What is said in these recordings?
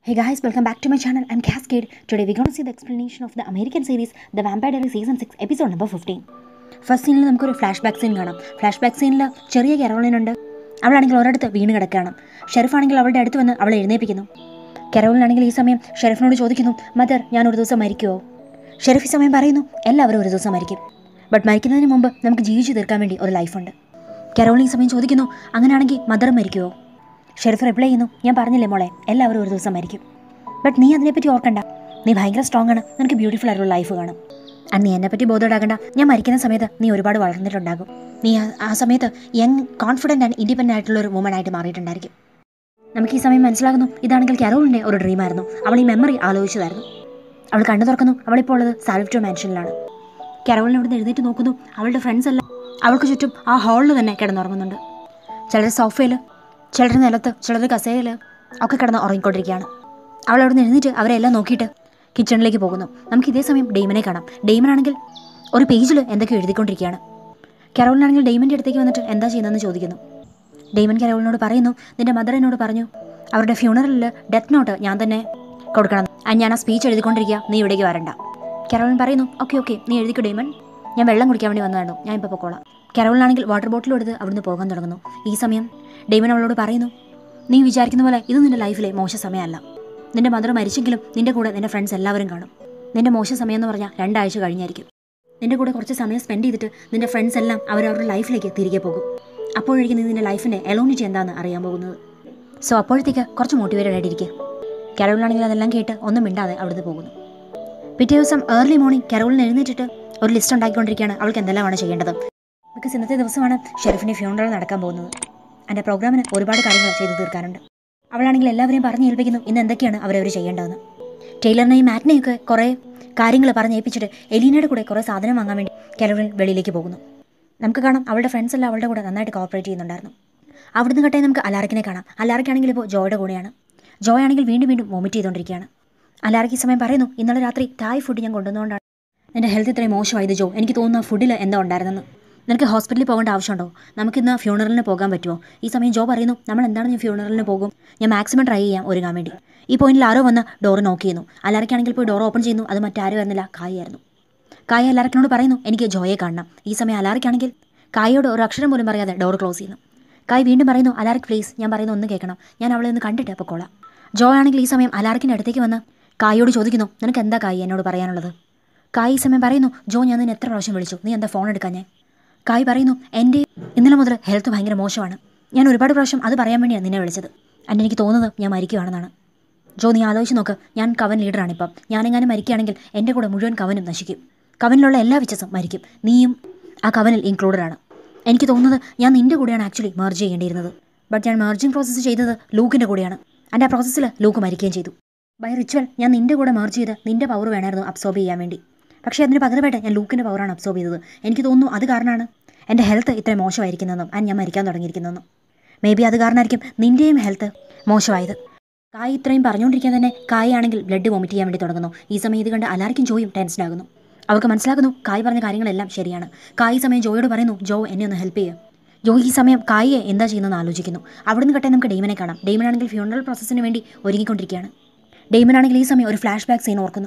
Hey guys, welcome back to my channel. I'm Cascade. Today we're going to see the explanation of the American series The Vampire Diaries Season 6, Episode number 15. First സീനിൽ നമുക്കൊരു flash back scene കാണാം flash back സീനിൽ ചെറിയ കെറോളിൻ ഉണ്ട് അവളാണെങ്കിൽ ഒരിടത്ത് വീണ് കിടക്കുകയാണ് ഷെരീഫ് ആണെങ്കിൽ അവളുടെ അടുത്ത് വന്ന് അവളെ എഴുന്നേൽപ്പിക്കുന്നു കെറോളിനാണെങ്കിൽ ഈ സമയം ഷെരീഫിനോട് ചോദിക്കുന്നു മദർ ഞാൻ ഒരു ദിവസം മരിക്കുമോ ഷെരീഫ് ഈ സമയം പറയുന്നു എല്ലാവരും ഒരു ദിവസം മരിക്കും ബട്ട് മരിക്കുന്നതിന് മുമ്പ് നമുക്ക് ജീവിച്ചു തീർക്കാൻ വേണ്ടി ഒരു ലൈഫുണ്ട് കെറോളിൻ ഈ സമയം ചോദിക്കുന്നു അങ്ങനെയാണെങ്കിൽ മദർ മരിക്കുമോ ഷെരീഫ് റിപ്ലൈ ചെയ്യുന്നു ഞാൻ പറഞ്ഞില്ലേ മോളെ എല്ലാവരും ഒരു ദിവസം മരിക്കും ബട്ട് നീ അതിനെപ്പറ്റി ഓർക്കണ്ട നീ ഭയങ്കര സ്ട്രോങ് ആണ് നിനക്ക് ബ്യൂട്ടിഫുൾ ആയിട്ടുള്ള ലൈഫ് കാണും ആൻഡ് നീ എന്നെപ്പറ്റി ബോധമുണ്ടാകണ്ട ഞാൻ മരിക്കുന്ന സമയത്ത് നീ ഒരുപാട് വളർന്നിട്ടുണ്ടാകും നീ ആ- ആ സമയത്ത് യങ് കോൺഫിഡൻറ്റ് ആൻഡ് ഇൻഡിപെൻഡൻ്റ് ആയിട്ടുള്ള ഒരു വുമൺ ആയിട്ട് മാറിയിട്ടുണ്ടായിരിക്കും നമുക്ക് ഈ സമയം മനസ്സിലാകുന്നു ഇതാണെങ്കിൽ കരോളിൻ്റെ ഒരു ഡ്രീമായിരുന്നു അവൾ ഈ മെമ്മറി ആലോചിച്ചതായിരുന്നു അവൾ കണ്ണു തുറക്കുന്നു അവളിപ്പോൾ ഉള്ളത് സാൽവിറ്റോ മാൻഷനിലാണ് കരോളിനെ ഇവിടുന്ന് എഴുന്നേറ്റ് നോക്കുന്നു അവളുടെ ഫ്രണ്ട്സ് എല്ലാം അവൾക്ക് ചുറ്റും ആ ഹാളിൽ തന്നെ കിടന്നുറങ്ങുന്നുണ്ട് ചിലർ സോഫയിൽ ചിലർ നിലത്ത് ചിലർ കസേരയിൽ ഒക്കെ കിടന്ന് ഉറങ്ങിക്കൊണ്ടിരിക്കുകയാണ് അവൾ അവിടെ നിന്ന് എഴുന്നേറ്റ് അവരെ എല്ലാം നോക്കിയിട്ട് കിച്ചണിലേക്ക് പോകുന്നു നമുക്ക് ഇതേ സമയം ഡെയ്മനെ കാണാം ഡെയ്മനാണെങ്കിൽ ഒരു പേജിൽ എന്തൊക്കെയോ എഴുതിക്കൊണ്ടിരിക്കുകയാണ് കരോളിനാണെങ്കിൽ ഡെയ്മൻ്റെ അടുത്തേക്ക് വന്നിട്ട് എന്താ ചെയ്യുന്നതെന്ന് ചോദിക്കുന്നു ഡെയ്മൻ കരോളിനോട് പറയുന്നു നിന്റെ മദർ എന്നോട് പറഞ്ഞു അവരുടെ ഫ്യൂണറലിൽ ഡെത്ത് നോട്ട് ഞാൻ തന്നെ കൊടുക്കണം ആ ഞാൻ ആ സ്പീച്ച് എഴുതിക്കൊണ്ടിരിക്കുക നീ ഇവിടേക്ക് വരണ്ട കരോളിൻ പറയുന്നു ഓക്കെ ഓക്കെ നീ എഴുതിക്കോ ഡെയ്മൻ ഞാൻ വെള്ളം കുടിക്കാൻ വേണ്ടി വന്നതാണോ ഞാൻ ഇപ്പോൾ പൊക്കോളാം കരോളിനാണെങ്കിൽ വാട്ടർ ബോട്ടിൽ എടുത്ത് അവിടുന്ന് പോകാൻ തുടങ്ങുന്നു ഈ സമയം ഡെയ്മൻ അവളോട് പറയുന്നു നീ വിചാരിക്കുന്ന പോലെ ഇത് നിന്റെ ലൈഫിലെ മോശ സമയമല്ല നിന്റെ മദർ മരിച്ചെങ്കിലും നിന്റെ കൂടെ നിന്റെ ഫ്രണ്ട്സ് എല്ലാവരും കാണും നിന്റെ മോശ സമയം എന്ന് പറഞ്ഞാൽ രണ്ടാഴ്ച കഴിഞ്ഞായിരിക്കും നിന്റെ കൂടെ കുറച്ച് സമയം സ്പെൻഡ് ചെയ്തിട്ട് നിന്റെ ഫ്രണ്ട്സ് എല്ലാം അവരവരുടെ ലൈഫിലേക്ക് തിരികെ പോകും അപ്പോഴേക്കും നീ നിന്റെ ലൈഫിൻ്റെ എലോണിറ്റി എന്താണെന്ന് അറിയാൻ പോകുന്നത് സോ അപ്പോഴത്തേക്ക് കുറച്ച് മോട്ടിവേറ്റഡ് ആയിട്ടിരിക്കുക കരോളിനാണെങ്കിൽ അതെല്ലാം കേട്ട് ഒന്നും മിണ്ടാതെ അവിടുന്ന് പോകുന്നു പിറ്റേ ദിവസം ഏർലി മോർണിംഗ് കരോളിന് എഴുന്നേറ്റിട്ട് ഒരു ലിസ്റ്റ് ഉണ്ടാക്കിക്കൊണ്ടിരിക്കുകയാണ് അവൾക്ക് എന്തെല്ലാമാണ് ചെയ്യേണ്ടത് ബിക്കോസ് ഇന്നത്തെ ദിവസമാണ് ഷെരീഫിൻ്റെ ഫ്യൂണറൽ നടക്കാൻ പോകുന്നത് എൻ്റെ പ്രോഗ്രാമിന് ഒരുപാട് കാര്യങ്ങൾ ചെയ്തു തീർക്കാനുണ്ട് അവളാണെങ്കിൽ എല്ലാവരെയും പറഞ്ഞ് ഏൽപ്പിക്കുന്നു ഇന്ന് എന്തൊക്കെയാണ് അവരവർ ചെയ്യേണ്ടതെന്ന് ടൈലറിനെയും മാറ്റിനെയൊക്കെ കുറേ കാര്യങ്ങൾ പറഞ്ഞ് ഏൽപ്പിച്ചിട്ട് എലീനയുടെ കൂടെ കുറേ സാധനം വാങ്ങാൻ വേണ്ടി കരോളിൻ വെളിയിലേക്ക് പോകുന്നു നമുക്ക് കാണാം അവളുടെ ഫ്രണ്ട്സ് എല്ലാം അവളുടെ കൂടെ നന്നായിട്ട് കോപ്പറേറ്റ് ചെയ്യുന്നുണ്ടായിരുന്നു അവിടുന്ന് കട്ടെ നമുക്ക് അലാറിക്കിനെ കാണാം അലാറിക്കാണെങ്കിൽ ഇപ്പോൾ ജോയുടെ കൂടെയാണ് ജോയ് ആണെങ്കിൽ വീണ്ടും വീണ്ടും വോമിറ്റ് ചെയ്തുകൊണ്ടിരിക്കുകയാണ് അലാറിക്ക് ഈ സമയം പറയുന്നു ഇന്നലെ രാത്രി തായ് ഫുഡ് ഞാൻ കൊണ്ടുവന്നുകൊണ്ടാണ് എൻ്റെ ഹെൽത്ത് ഇത്രയും മോശമായത് ജോ എനിക്ക് തോന്നുന്നു ഫുഡിൽ എന്താ ഉണ്ടായിരുന്നെന്ന് നിനക്ക് ഹോസ്പിറ്റലിൽ പോകേണ്ട ആവശ്യമുണ്ടോ നമുക്കിന്ന് ഫ്യൂണറലിന് പോകാൻ പറ്റുമോ ഈ സമയം ജോ പറയുന്നു നമ്മൾ എന്താണ് ഞാൻ ഫ്യൂണറലിന് പോകും ഞാൻ മാക്സിമം ട്രൈ ചെയ്യാം ഒരുങ്ങാൻ വേണ്ടി ഈ പോയിന്റിൽ ആരോ വന്ന് ഡോർ നോക്ക് ചെയ്യുന്നു അലാറിക്കാണെങ്കിൽ പോയി ഡോർ ഓപ്പൺ ചെയ്യുന്നു അത് മറ്റാരും വരുന്നില്ല കായായിരുന്നു കായ അലാറിക്കിനോട് പറയുന്നു എനിക്ക് ജോയെ കാണണം ഈ സമയം അലാറിക്കാണെങ്കിൽ കായയോട് ഒരു അക്ഷരം പോലും പറയാതെ ഡോർ ക്ലോസ് ചെയ്യുന്നു കായ് വീണ്ടും പറയുന്നു അലാറിക് പ്ലീസ് ഞാൻ പറയുന്ന ഒന്ന് കേൾക്കണം ഞാൻ അവളെ ഒന്ന് കണ്ടിട്ട് പൊക്കോളാം ജോ ആണെങ്കിൽ ഈ സമയം അലാറിക്കിൻ്റെ അടുത്തേക്ക് വന്ന് കായോട് ചോദിക്കുന്നു നിനക്ക് എന്താ കായ് എന്നോട് പറയാനുള്ളത് കായ് ഈ സമയം പറയുന്നു ജോ ഞാൻ നിന്നെ എത്ര പ്രാവശ്യം വിളിച്ചു നീ എന്താ ഫോൺ എടുക്കാൻ ഞാൻ കായ് പറയുന്നു എൻ്റെ ഇന്നലെ മുതൽ ഹെൽത്ത് ഭയങ്കര മോശമാണ് ഞാൻ ഒരുപാട് പ്രാവശ്യം അത് പറയാൻ വേണ്ടിയാണ് നിന്നെ വിളിച്ചത് അന്നെ എനിക്ക് തോന്നുന്നത് ഞാൻ മരിക്കുകയാണെന്നാണ് ജോ നീ ആലോചിച്ച് നോക്ക് ഞാൻ കവൻ ലീഡറാണ് ഇപ്പം ഞാനെങ്ങാനും മരിക്കുകയാണെങ്കിൽ എൻ്റെ കൂടെ മുഴുവൻ കവനും നശിക്കും കവനിലുള്ള എല്ലാ വിച്ചസും മരിക്കും നീയും ആ കവനിൽ ഇൻക്ലൂഡഡ് ആണ് എനിക്ക് തോന്നുന്നത് ഞാൻ നിൻ്റെ കൂടെയാണ് ആക്ച്വലി മെർജ് ചെയ്യേണ്ടിയിരുന്നത് ബട്ട് ഞാൻ മെർജിങ് പ്രോസസ്സ് ചെയ്തത് ലൂക്കിൻ്റെ കൂടെയാണ് എൻ്റെ ആ പ്രോസസ്സിൽ ലൂക്ക് മരിക്കുകയും ചെയ്തു ബൈ റിച്വൽ ഞാൻ നിൻ്റെ കൂടെ മെർജ് ചെയ്ത് നിൻ്റെ പവർ വേണമായിരുന്നു അബ്സോർബ് ചെയ്യാൻ വേണ്ടി പക്ഷേ അതിന് പകരമായിട്ട് ഞാൻ ലൂക്കിൻ്റെ പവറാണ് അബ്സോർബ് ചെയ്തത് എനിക്ക് തോന്നുന്നു അത് കാരണമാണ് എൻ്റെ ഹെൽത്ത് ഇത്രയും മോശമായിരിക്കുന്നതെന്നും ആൻഡ് ഞാൻ മരിക്കാൻ തുടങ്ങിയിരിക്കുന്നതെന്നും മേ ബി അത് കാരണമായിരിക്കും നിൻ്റെയും ഹെൽത്ത് മോശമായത് കായ് ഇത്രയും പറഞ്ഞുകൊണ്ടിരിക്കാൻ തന്നെ കായ് ആണെങ്കിൽ ബ്ലഡ് വോമിറ്റ് ചെയ്യാൻ വേണ്ടി തുടങ്ങുന്നു ഈ സമയം ഇത് കണ്ട് അലാർക്കും ജോയും ടെൻഷൻ ആകുന്നു അവർക്ക് മനസ്സിലാക്കുന്നു കായ് പറഞ്ഞ കാര്യങ്ങളെല്ലാം ശരിയാണ് കായ് ഈ സമയം ജോയോട് പറയുന്നു ജോ എന്നെ ഒന്ന് ഹെൽപ്പ് ചെയ്യുക ജോ ഈ സമയം കായിയെ എന്താ ചെയ്യുന്നതെന്ന് ആലോചിക്കുന്നു അവിടുന്ന് കട്ടെ നമുക്ക് ഡെയ്മനെ കാണാം ഡെയ്മൻ ആണെങ്കിൽ ഫ്യൂണറൽ പ്രോസസ്സിന് വേണ്ടി ഒരുങ്ങിക്കൊണ്ടിരിക്കുകയാണ് ഡെയ്മൻ ആണെങ്കിൽ ഈ സമയം ഒരു ഫ്ലാഷ് ബാക്ക് സീൻ ഓർക്കുന്നു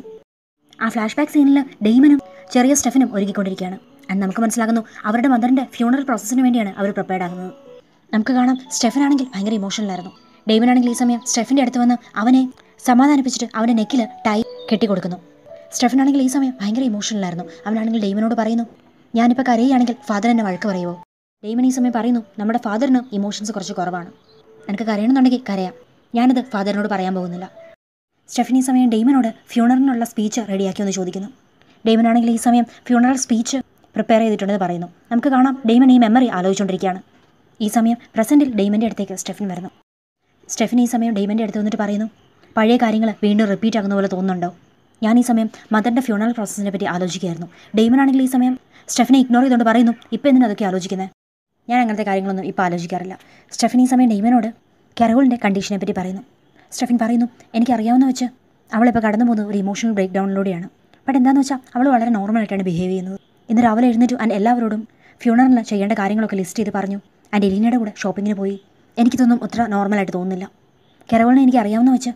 ആ ഫ്ലാഷ് ബാക്ക് സീനിൽ ഡെയ്മനും ചെറിയ സ്റ്റെഫിനും ഒരുങ്ങിക്കൊണ്ടിരിക്കുകയാണ് അത് നമുക്ക് മനസ്സിലാകുന്നു അവരുടെ മദറിൻ്റെ ഫ്യൂണറൽ പ്രോസസ്സിന് വേണ്ടിയാണ് അവർ പ്രിപ്പയർഡ് ആകുന്നത് നമുക്ക് കാണാം സ്റ്റെഫൻ ആണെങ്കിൽ ഭയങ്കര ഇമോഷണലായിരുന്നു ഡെയ്മൻ ആണെങ്കിൽ ഈ സമയം സ്റ്റെഫിൻ്റെ അടുത്ത് വന്ന് അവനെ സമാധാനിപ്പിച്ചിട്ട് അവൻ്റെ നെക്കിൽ ടൈ കെട്ടിക്കൊടുക്കുന്നു സ്റ്റെഫൻ ആണെങ്കിൽ ഈ സമയം ഭയങ്കര ഇമോഷണലായിരുന്നു അവനാണെങ്കിൽ ഡെയ്മനോട് പറയുന്നു ഞാനിപ്പോൾ കരയുകയാണെങ്കിൽ ഫാദർ എന്നെ വഴക്ക് പറയുമോ ഡെയ്മൻ ഈ സമയം പറയുന്നു നമ്മുടെ ഫാദറിന് ഇമോഷൻസ് കുറച്ച് കുറവാണ് എനിക്ക് കരയണമെന്നുണ്ടെങ്കിൽ കരയാം ഞാനത് ഫാദറിനോട് പറയാൻ പോകുന്നില്ല സ്റ്റെഫൻ ഈ സമയം ഡെയ്മനോട് ഫ്യൂണറിനുള്ള സ്പീച്ച് റെഡിയാക്കിയെന്ന് ചോദിക്കുന്നു ഡെയ്മൻ ആണെങ്കിൽ ഈ സമയം ഫ്യൂണറൽ സ്പീച്ച് പ്രിപ്പയർ ചെയ്തിട്ടുണ്ടെന്ന് പറയുന്നു നമുക്ക് കാണാം ഡെയ്മൻ ഈ മെമ്മറി ആലോചിച്ചുകൊണ്ടിരിക്കുകയാണ് ഈ സമയം പ്രസൻറ്റിൽ ഡെയ്മൻ്റെ അടുത്തേക്ക് സ്റ്റെഫൻ വരുന്നു സ്റ്റെഫൻ ഈ സമയം ഡെയ്മൻ്റെ അടുത്ത് വന്നിട്ട് പറയുന്നു പഴയ കാര്യങ്ങൾ വീണ്ടും റിപ്പീറ്റ് ആകുന്ന പോലെ തോന്നുന്നുണ്ടോ ഞാൻ ഈ സമയം മദറിൻ്റെ ഫ്യൂണറൽ പ്രോസസ്സിനെ പറ്റി ആലോചിക്കുകയായിരുന്നു ഡെയ്മൻ ആണെങ്കിൽ ഈ സമയം സ്റ്റെഫനെ ഇഗ്നോർ ചെയ്തുകൊണ്ട് പറയുന്നു ഇപ്പോൾ എന്തിനാ അതൊക്കെ ആലോചിക്കുന്നത് ഞാൻ അങ്ങനത്തെ കാര്യങ്ങളൊന്നും ഇപ്പോൾ ആലോചിക്കാറില്ല സ്റ്റെഫൻ ഈ സമയം ഡെയ്മനോട് കരോളിൻ്റെ കണ്ടീഷനെ പറ്റി പറയുന്നു സ്റ്റെഫിൻ പറയുന്നു എനിക്കറിയാവുന്ന വെച്ച് അവളിപ്പോൾ കടന്നു പോകുന്നത് ഒരു ഇമോഷണൽ ബ്രേക്ക് ഡൗണിലൂടെയാണ് ബട്ട് എന്താണെന്ന് വെച്ചാൽ അവൾ വളരെ നോർമലായിട്ടാണ് ബിഹേവ് ചെയ്യുന്നത് ഇന്ന് രാവിലെ എഴുന്നേറ്റു ആൻഡ് എല്ലാവരോടും ഫ്യൂണറിന് ചെയ്യേണ്ട കാര്യങ്ങളൊക്കെ ലിസ്റ്റ് ചെയ്ത് പറഞ്ഞു ആൻഡ് എലീനയുടെ കൂടെ ഷോപ്പിങ്ങിന് പോയി എനിക്കിതൊന്നും അത്ര നോർമലായിട്ട് തോന്നുന്നില്ല കെറോളിനെ എനിക്ക് അറിയാവുന്ന വെച്ച്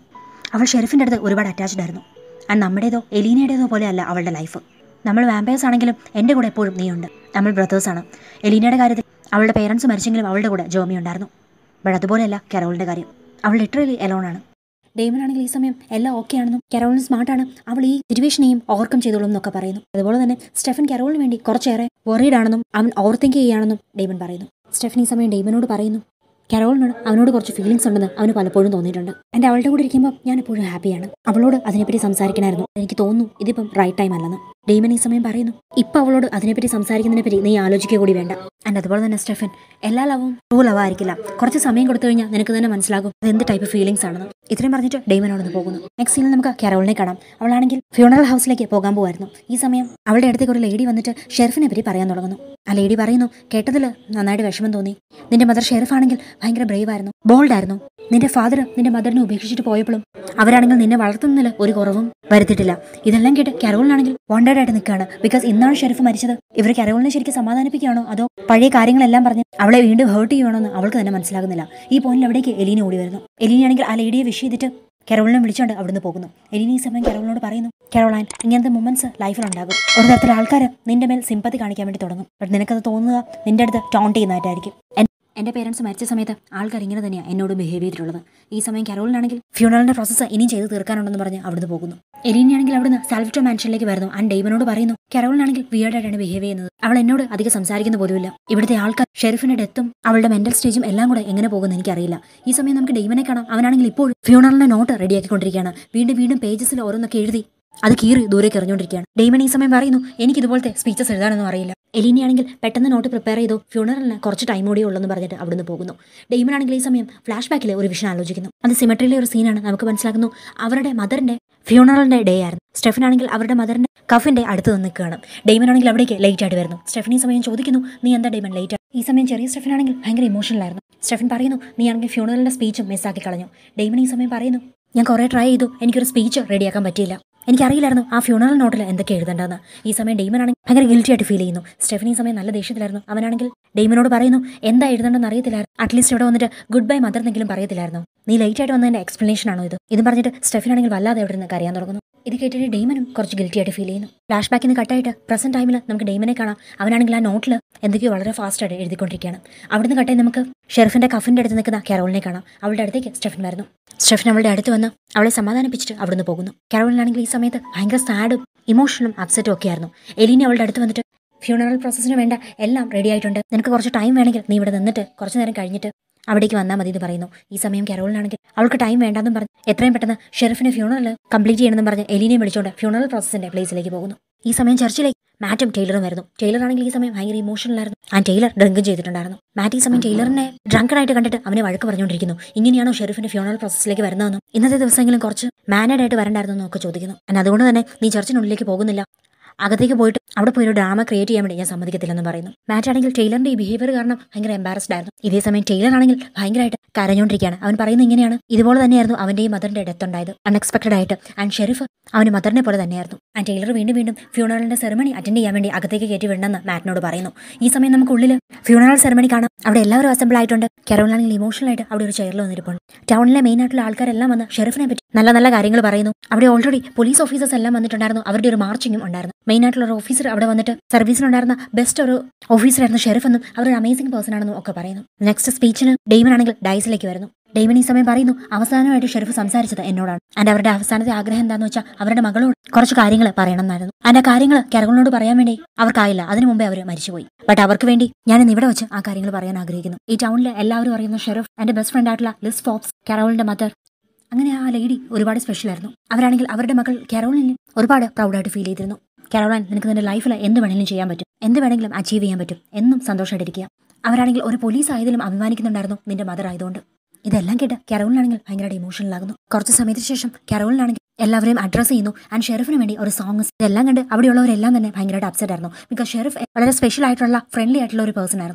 അവൾ ഷെരീഫിൻ്റെ അടുത്ത് ഒരുപാട് അറ്റാച്ച്ഡ് ആയിരുന്നു ആൻഡ് നമ്മുടേതോ എലീനയുടേതോ പോലെയല്ല അവളുടെ ലൈഫ് നമ്മൾ വാമ്പയേഴ്സ് ആണെങ്കിലും എൻ്റെ കൂടെ എപ്പോഴും നീയുണ്ട് നമ്മൾ ബ്രദേഴ്സാണ് എലീനയുടെ കാര്യത്തിൽ അവളുടെ പേരൻസ് മരിച്ചെങ്കിലും അവളുടെ കൂടെ ജോമി ഉണ്ടായിരുന്നു ബട്ട് അതുപോലെയല്ല കരോളിൻ്റെ കാര്യം അവൾ ലിറ്ററലി എലോൺ ആണ് ഡെയ്മൻ ആണെങ്കിൽ ഈ സമയം എല്ലാം ഓക്കെ ആണെന്നും കരോളിൻ സ്മാർട്ടാണ് അവൾ ഈ സിറ്റുവേഷനെയും ഓവർകം ചെയ്തോളും എന്നൊക്കെ പറയുന്നു അതുപോലെ തന്നെ സ്റ്റെഫൻ കരോളിന് വേണ്ടി കുറച്ചേറെ worried ആണെന്നും അവൻ ഓവർ തിങ്ക് ചെയ്യുകയാണെന്നും ഡെയ്മൻ പറയുന്നു സ്റ്റെഫൻ ഈ സമയം ഡെയ്മനോട് പറയുന്നു കരോളിനോട് അവനോട് കുറച്ച് ഫീലിങ്സ് ഉണ്ടെന്ന് അവന് പലപ്പോഴും തോന്നിയിട്ടുണ്ട് എൻ്റെ അവളുടെ കൂടെ ഇരിക്കുമ്പോൾ ഞാൻ എപ്പോഴും ഹാപ്പിയാണ് അവളോട് അതിനെപ്പറ്റി സംസാരിക്കണമായിരുന്നു എനിക്ക് തോന്നുന്നു ഇതിപ്പം റൈറ്റ് ടൈം അല്ലെന്ന് ഡെയ്മൻ ഈ സമയം പറയുന്നു ഇപ്പം അവളോട് അതിനെപ്പറ്റി സംസാരിക്കുന്നതിനെ പറ്റി നീ ആലോചിക്കുക കൂടി വേണ്ട ആൻഡ് അതുപോലെ തന്നെ സ്റ്റെഫൻ എല്ലാ ലവും ട്രൂ ലവ് ആയിരിക്കില്ല കുറച്ച് സമയം കൊടുത്തു കഴിഞ്ഞാൽ നിനക്ക് തന്നെ മനസ്സിലാകും അത് എന്ത് ടൈപ്പ് ഫീലിങ്സ് ആണെന്ന് ഇത്രയും പറഞ്ഞിട്ട് ഡെയ്മനോടൊന്ന് പോകുന്നു നെക്സ്റ്റ് സീനിൽ നമുക്ക് കരോളിനെ കാണാം അവളാണെങ്കിൽ ഫ്യൂണറൽ ഹൗസിലേക്ക് പോകാൻ പോകുമായിരുന്നു ഈ സമയം അവളുടെ അടുത്തേക്ക് ഒരു ലേഡി വന്നിട്ട് ഷെറിഫിനെ പറ്റി പറയാൻ തുടങ്ങുന്നു ആ ലേഡി പറയുന്നു കേട്ടതിൽ നന്നായിട്ട് വിഷമം തോന്നി നിന്റെ മദർ ഷെറിഫ് ആണെങ്കിൽ ഭയങ്കര ബ്രേവ് ആയിരുന്നു ബോൾഡ് ആയിരുന്നു നിന്റെ ഫാദർ നിന്റെ മദറിനെ ഉപേക്ഷിച്ചിട്ട് പോയപ്പോഴും അവരാണെങ്കിൽ നിന്നെ വളർത്തുന്നതിൽ ഒരു കുറവും വരുത്തിയിട്ടില്ല ഇതെല്ലാം കേട്ട് കരോളിനാണെങ്കിൽ വണ്ടേഡ് ആയിട്ട് നിൽക്കുകയാണ് ബിക്കോസ് ഇന്നാണ് ഷെറിഫ് മരിച്ചത് ഇവർ കരോളിനെ ശരിക്കും സമാധാനിപ്പിക്കുകയാണോ അതോ പഴയ കാര്യങ്ങളെല്ലാം പറഞ്ഞ് അവളെ വീണ്ടും ഹേർട്ട് ചെയ്യുവാണോ എന്ന് അവൾക്ക് തന്നെ മനസ്സിലാകുന്നില്ല ഈ പോയിന്റിൽ അവിടേക്ക് എലീന ഓടി വരുന്നു എലീനയാണെങ്കിൽ ആ ലേഡിയെ വിഷ് ചെയ്തിട്ട് കരോളിനെ വിളിച്ചുകൊണ്ട് അവിടുന്ന് പോകുന്നു എലീന ഈ സമയം കരോളിനോട് പറയുന്നു കരോളൈൻ ഇങ്ങനത്തെ മൊമെന്റ്സ് ലൈഫിൽ ഉണ്ടാകും ഒരു തരത്തിലെ ആൾക്കാർ നിന്റെ മേൽ സിമ്പതി കാണിക്കാൻ വേണ്ടി തുടങ്ങും ബട്ട് നിനക്കത് തോന്നുക നിന്റെ അടുത്ത് ടോണ്ട് ചെയ്യുന്നതായിട്ടായിരിക്കും എൻ- എൻ്റെ പേരൻസ് മരിച്ച സമയത്ത് ആൾക്കാർ ഇങ്ങനെ തന്നെയാണ് എന്നോട് ബിഹേവ് ചെയ്തിട്ടുള്ളത് ഈ സമയം കരോളിനാണെങ്കിൽ ഫ്യൂണറലിന്റെ പ്രോസസ്സ് ഇനിയും ചെയ്ത് തീർക്കാനുണ്ടെന്ന് പറഞ്ഞ് അവിടുന്ന് പോകുന്നു എലീനയാണെങ്കിൽ അവിടുന്ന് സാൽവിറ്റോ മാൻഷനിലേക്ക് വരുന്നു ആൻഡ് ഡെയ്മനോട് പറയുന്നു കരോളിനാണെങ്കിൽ വിയേർഡായിട്ടാണ് ബിഹേവ് ചെയ്യുന്നത് അവൾ എന്നോട് അധികം സംസാരിക്കുന്ന പോലുമില്ല ഇവിടുത്തെ ആൾക്കാർ ഷെറിഫിന്റെ ഡെത്തും അവളുടെ മെന്റൽ സ്റ്റേജും എല്ലാം കൂടെ എങ്ങനെ പോകുമെന്ന് എനിക്കറിയില്ല ഈ സമയം നമുക്ക് ഡെയ്മനെ കാണാം അവനാണെങ്കിൽ ഇപ്പോൾ ഫ്യൂണറലിന്റെ നോട്ട് റെഡിയാക്കിക്കൊണ്ടിരിക്കുകയാണ് വീണ്ടും വീണ്ടും പേജസിൽ ഓരോന്നൊക്കെ എഴുതി അത് കീറി ദൂരേക്ക് എറിഞ്ഞുകൊണ്ടിരിക്കുകയാണ് ഡെയ്മൻ ഈ സമയം പറയുന്നു എനിക്ക് ഇതുപോലത്തെ സ്പീച്ചസ് എഴുതാനൊന്നും അറിയില്ല എലീനയാണെങ്കിൽ പെട്ടെന്ന് നോട്ട് പ്രിപ്പയർ ചെയ്തു ഫ്യൂണറലിന് കുറച്ച് ടൈം കൂടി ഉള്ളെന്ന് പറഞ്ഞിട്ട് അവിടുന്ന് പോകുന്നു ഡെയ്മൻ ആണെങ്കിൽ ഈ സമയം ഫ്ലാഷ് ബാക്കിലെ ഒരു വിഷൻ ആലോചിക്കുന്നു അത് സിമെട്രിയിലെ ഒരു സീനാണ് നമുക്ക് മനസ്സിലാക്കുന്നു അവരുടെ മദറിന്റെ ഫ്യൂണറലിന്റെ ഡേ ആയിരുന്നു സ്റ്റെഫൻ ആണെങ്കിൽ അവരുടെ മദറിന്റെ കഫിന്റെ അടുത്ത് നിന്ന് നിൽക്കുകയാണ് ഡെയ്മൻ ആണെങ്കിൽ അവിടേക്ക് ലേറ്റ് ആയിട്ട് വരുന്നു സ്റ്റെഫൻ ഈ സമയം ചോദിക്കുന്നു നീ എന്താ ഡെയ്മൻ ലേറ്റ് ഈ സമയം ചെറിയ സ്റ്റെഫൻ ആണെങ്കിൽ ഭയങ്കര ഇമോഷണൽ ആയിരുന്നു സ്റ്റെഫൻ പറയുന്നു നീ ആണെങ്കിൽ ഫ്യൂണറലിന്റെ സ്പീച്ചും മിസ്സാക്കി കളഞ്ഞു ഡെയ്മൻ ഈ സമയം പറയുന്നു ഞാൻ കുറേ ട്രൈ ചെയ്തു എനിക്കൊരു സ്പീച്ച് റെഡിയാക്കാൻ പറ്റിയില്ല എനിക്കറിയില്ലായിരുന്നു ആ ഫ്യൂണറൽ നോട്ടിൽ എന്തൊക്കെ എഴുതേണ്ടതെന്ന് ഈ സമയം ഡെയ്മൻ ആണെങ്കിൽ ഭയങ്കര ഗിൽറ്റി ആയിട്ട് ഫീൽ ചെയ്യുന്നു സ്റ്റെഫൻ ഈ സമയം നല്ല ദേഷ്യത്തിലായിരുന്നു അവനാണെങ്കിൽ ഡെയ്മനോട് പറയുന്നു എന്താ എഴുതേണ്ടെന്ന് അറിയത്തില്ലായിരുന്നു അറ്റ്ലീസ്റ്റ് ഇവിടെ വന്നിട്ട് ഗുഡ് ബൈ മദർ എന്നെങ്കിലും പറയത്തില്ലായിരുന്നു നീ ലേറ്റ് ആയിട്ട് വന്നതിന്റെ എക്സ്പ്ലനേഷൻ ആണോ ഇത് ഇതും പറഞ്ഞിട്ട് സ്റ്റെഫൻ ആണെങ്കിൽ വല്ലാതെ അവിടെ നിന്ന് കരയാൻ തുടങ്ങുന്നു ഇത് കേട്ടിട്ട് ഡെയ്മനും കുറച്ച് ഗിൽറ്റി ആയിട്ട് ഫീൽ ചെയ്യുന്നു ഫ്ലാഷ് ബാക്കിൽ നിന്ന് കട്ടായിട്ട് പ്രസന്റ് ടൈമിൽ നമുക്ക് ഡെയ്മനെ കാണാം അവനാണെങ്കിൽ ആ നോട്ടിൽ എന്തൊക്കെയോ വളരെ ഫാസ്റ്റ് ആയിട്ട് എഴുതിക്കൊണ്ടിരിക്കുകയാണ് അവിടുന്ന് കട്ടായി നമുക്ക് ഷെറിഫിന്റെ കഫിന്റെ അടുത്ത് നിൽക്കുന്ന കരോളിനെ കാണാം അവളുടെ അടുത്തേക്ക് സ്റ്റെഫൻ വരുന്നു സ്റ്റെഫൻ അവളുടെ അടുത്ത് വന്ന് അവളെ സമാധാനിപ്പിച്ചിട്ട് അവിടുന്ന് പോകുന്നു കരോളിനാണെങ്കിൽ ഈ സമയത്ത് ഭയങ്കര സാഡും ഇമോഷണലും അപ്സെറ്റും ഒക്കെ ആയിരുന്നു എലീന അവളുടെ അടുത്ത് വന്നിട്ട് ഫ്യൂണറൽ പ്രോസസ്സിന് വേണ്ട എല്ലാം റെഡി ആയിട്ടുണ്ട് നിനക്ക് കുറച്ച് ടൈം വേണമെങ്കിൽ നീ ഇവിടെ നിന്നിട്ട് കുറച്ച് നേരം കഴിഞ്ഞിട്ട് അവിടേക്ക് വന്നാൽ മതി എന്ന് പറയുന്നു ഈ സമയം കരോളിനാണെങ്കിൽ അവൾക്ക് ടൈം വേണ്ടെന്നും പറഞ്ഞ് എത്രയും പെട്ടെന്ന് ഷെറിഫിന്റെ ഫ്യൂണറൽ കംപ്ലീറ്റ് ചെയ്യണമെന്നും പറഞ്ഞ് എലീനയെ വിളിച്ചുകൊണ്ട് ഫ്യൂണറൽ പ്രോസസ്സിന്റെ പ്ലേസിലേക്ക് പോകുന്നു ഈ സമയം ചർച്ചിലേക്ക് മാറ്റും ടൈലറും വരുന്നു ടൈലർ ആണെങ്കിൽ ഈ സമയം ഭയങ്കര ഇമോഷണൽ ആയിരുന്നു ആ ടൈലർ ഡ്രിങ്കും ചെയ്തിട്ടുണ്ടായിരുന്നു മാറ്റ് ഈ സമയം ടൈലറിനെ ഡ്രങ്കഡായിട്ട് കണ്ടിട്ട് അവനെ വഴക്ക് പറഞ്ഞുകൊണ്ടിരിക്കുന്നു ഇങ്ങനെയാണോ ഷെറിഫിന്റെ ഫ്യൂണറൽ പ്രോസസ്സിലേക്ക് വരുന്നതെന്നും ഇന്നത്തെ ദിവസമെങ്കിലും കുറച്ച് മാനേഡ് ആയിട്ട് വരണ്ടായിരുന്നു എന്നൊക്കെ ചോദിക്കുന്നു And അതുകൊണ്ട് തന്നെ നീ ചർച്ചിനുള്ളിലേക്ക് പോകുന്നില്ല അകത്തേക്ക് പോയിട്ട് അവിടെ പോയി ഒരു ഡ്രാമ ക്രിയേറ്റ് ചെയ്യാൻ വേണ്ടി ഞാൻ സമ്മതിക്കത്തില്ലെന്ന് പറയുന്നു മാറ്റ് ആണെങ്കിൽ ടൈലറിന്റെ ഈ ബിഹേവിയർ കാരണം ഭയങ്കര എംബാരസ്ഡ് ആയിരുന്നു ഇതേ സമയം ടൈലർ ആണെങ്കിൽ ഭയങ്കരമായിട്ട് കരഞ്ഞുകൊണ്ടിരിക്കുകയാണ് അവൻ പറയുന്നത് ഇങ്ങനെയാണ് ഇതുപോലെ തന്നെയായിരുന്നു അവന്റെയും മദറിന്റെ ഡെത്ത് ഉണ്ടായത് അൺഎക്സ്പെക്ടഡ് ആയിട്ട് ആൻഡ് ഷെറിഫ് അവന് മദറിനെ പോലെ തന്നെയായിരുന്നു ആൻഡ് ടൈലർ വീണ്ടും വീണ്ടും ഫ്യൂണറലിന്റെ സെറമണി അറ്റൻഡ് ചെയ്യാൻ വേണ്ടി അകത്തേക്ക് കയറ്റി വിടണമെന്ന് മാറ്റിനോട് പറയുന്നു ഈ സമയം നമുക്ക് ഉള്ളിൽ ഫ്യൂണറൽ സെറമണി കാണാം അവിടെ എല്ലാവരും അസംബിൾ ആയിട്ടുണ്ട് കരോളാണെങ്കിൽ ഇമോഷണൽ ആയിട്ട് അവിടെ ഒരു ചെയറിൽ വന്നിരിപ്പുണ്ട് ടൗണിലെ മെയിൻ ആയിട്ടുള്ള ആൾക്കാരെല്ലാം വന്ന് ഷെറിഫിനെ പറ്റി നല്ല നല്ല കാര്യങ്ങൾ പറയുന്നു അവിടെ ഓൾറെഡി പോലീസ് ഓഫീസേഴ്സ് എല്ലാം വന്നിട്ടുണ്ടായിരുന്നു അവരുടെ ഒരു മാർച്ചിങ്ങും ഉണ്ടായിരുന്നു മെയിൻ ആയിട്ടുള്ള ഒരു ഓഫീസർ അവിടെ വന്നിട്ട് സർവീസിനുണ്ടായിരുന്ന ബെസ്റ്റ് ഒരു ഓഫീസറായിരുന്നു ഷെറിഫ് എന്നും അവർ ഒരു അമേസിംഗ് പേഴ്സൺ ആണെന്നും ഒക്കെ പറയുന്നു നെക്സ്റ്റ് സ്പീച്ചിന് ഡെയ്മൻ ആണെങ്കിൽ ഡൈസിലേക്ക് വരുന്നു ഡെയ്മൻ ഈ സമയം പറയുന്നു അവസാനമായിട്ട് ഷെറിഫ് സംസാരിച്ചത് എന്നോടാണ് ആൻഡ് അവരുടെ അവസാനത്തെ ആഗ്രഹം എന്താണെന്ന് വെച്ചാൽ അവരുടെ മകളോട് കുറച്ച് കാര്യങ്ങൾ പറയണമെന്നായിരുന്നു ആൻഡ് ആ കാര്യങ്ങൾ കരകളോട് പറയാൻ വേണ്ടി അവർക്കായില്ല അതിനു മുമ്പേ അവർ മരിച്ചുപോയി ബട്ട് അവർക്ക് വേണ്ടി ഞാൻ ഇന്ന് ഇവിടെ വെച്ച് ആ കാര്യങ്ങൾ പറയാൻ ആഗ്രഹിക്കുന്നു ഈ ടൗണിലെ എല്ലാവരും അറിയുന്ന ഷെറിഫ് എന്റെ ബെസ്റ്റ് ഫ്രണ്ട് ആയിട്ടുള്ള ലിസ് ഫോപ്സ് കരോളിന്റെ മദർ അങ്ങനെ ആ ലേഡി ഒരുപാട് സ്പെഷ്യൽ ആയിരുന്നു അവരാണെങ്കിൽ അവരുടെ മകൾ കരോളിന് ഒരുപാട് പ്രൗഡായിട്ട് ഫീൽ ചെയ്തിരുന്നു കരോളൈൻ നിനക്ക് നിന്റെ ലൈഫിൽ എന്ത് വേണമെങ്കിലും ചെയ്യാൻ പറ്റും എന്ത് വേണമെങ്കിലും അച്ചീവ് ചെയ്യാൻ പറ്റും എന്നും സന്തോഷമായിട്ടിരിക്കുക അവരാണെങ്കിൽ ഒരു പോലീസ് ആയതിലും അഭിമാനിക്കുന്നുണ്ടായിരുന്നു നിന്റെ മദർ ആയതുകൊണ്ട് ഇതെല്ലാം കേട്ട് കരോളിനാണെങ്കിൽ ഭയങ്കരമായിട്ട് ഇമോഷണൽ ആകുന്നു കുറച്ച് സമയത്തിന് ശേഷം കരോളിനാണെങ്കിൽ എല്ലാവരെയും അഡ്രസ്സ് ചെയ്യുന്നു ആൻഡ് ഷെറിഫിന് വേണ്ടി ഒരു സോങ് ഇതെല്ലാം കണ്ട് അവിടെയുള്ളവരെല്ലാം തന്നെ ഭയങ്കരമായിട്ട് അപ്സെറ്റ് ആയിരുന്നു ബിക്കോസ് ഷെറിഫ് വളരെ സ്പെഷ്യൽ ആയിട്ടുള്ള ഫ്രണ്ട്ലി ആയിട്ടുള്ള ഒരു പേഴ്സൺ ആയിരുന്നു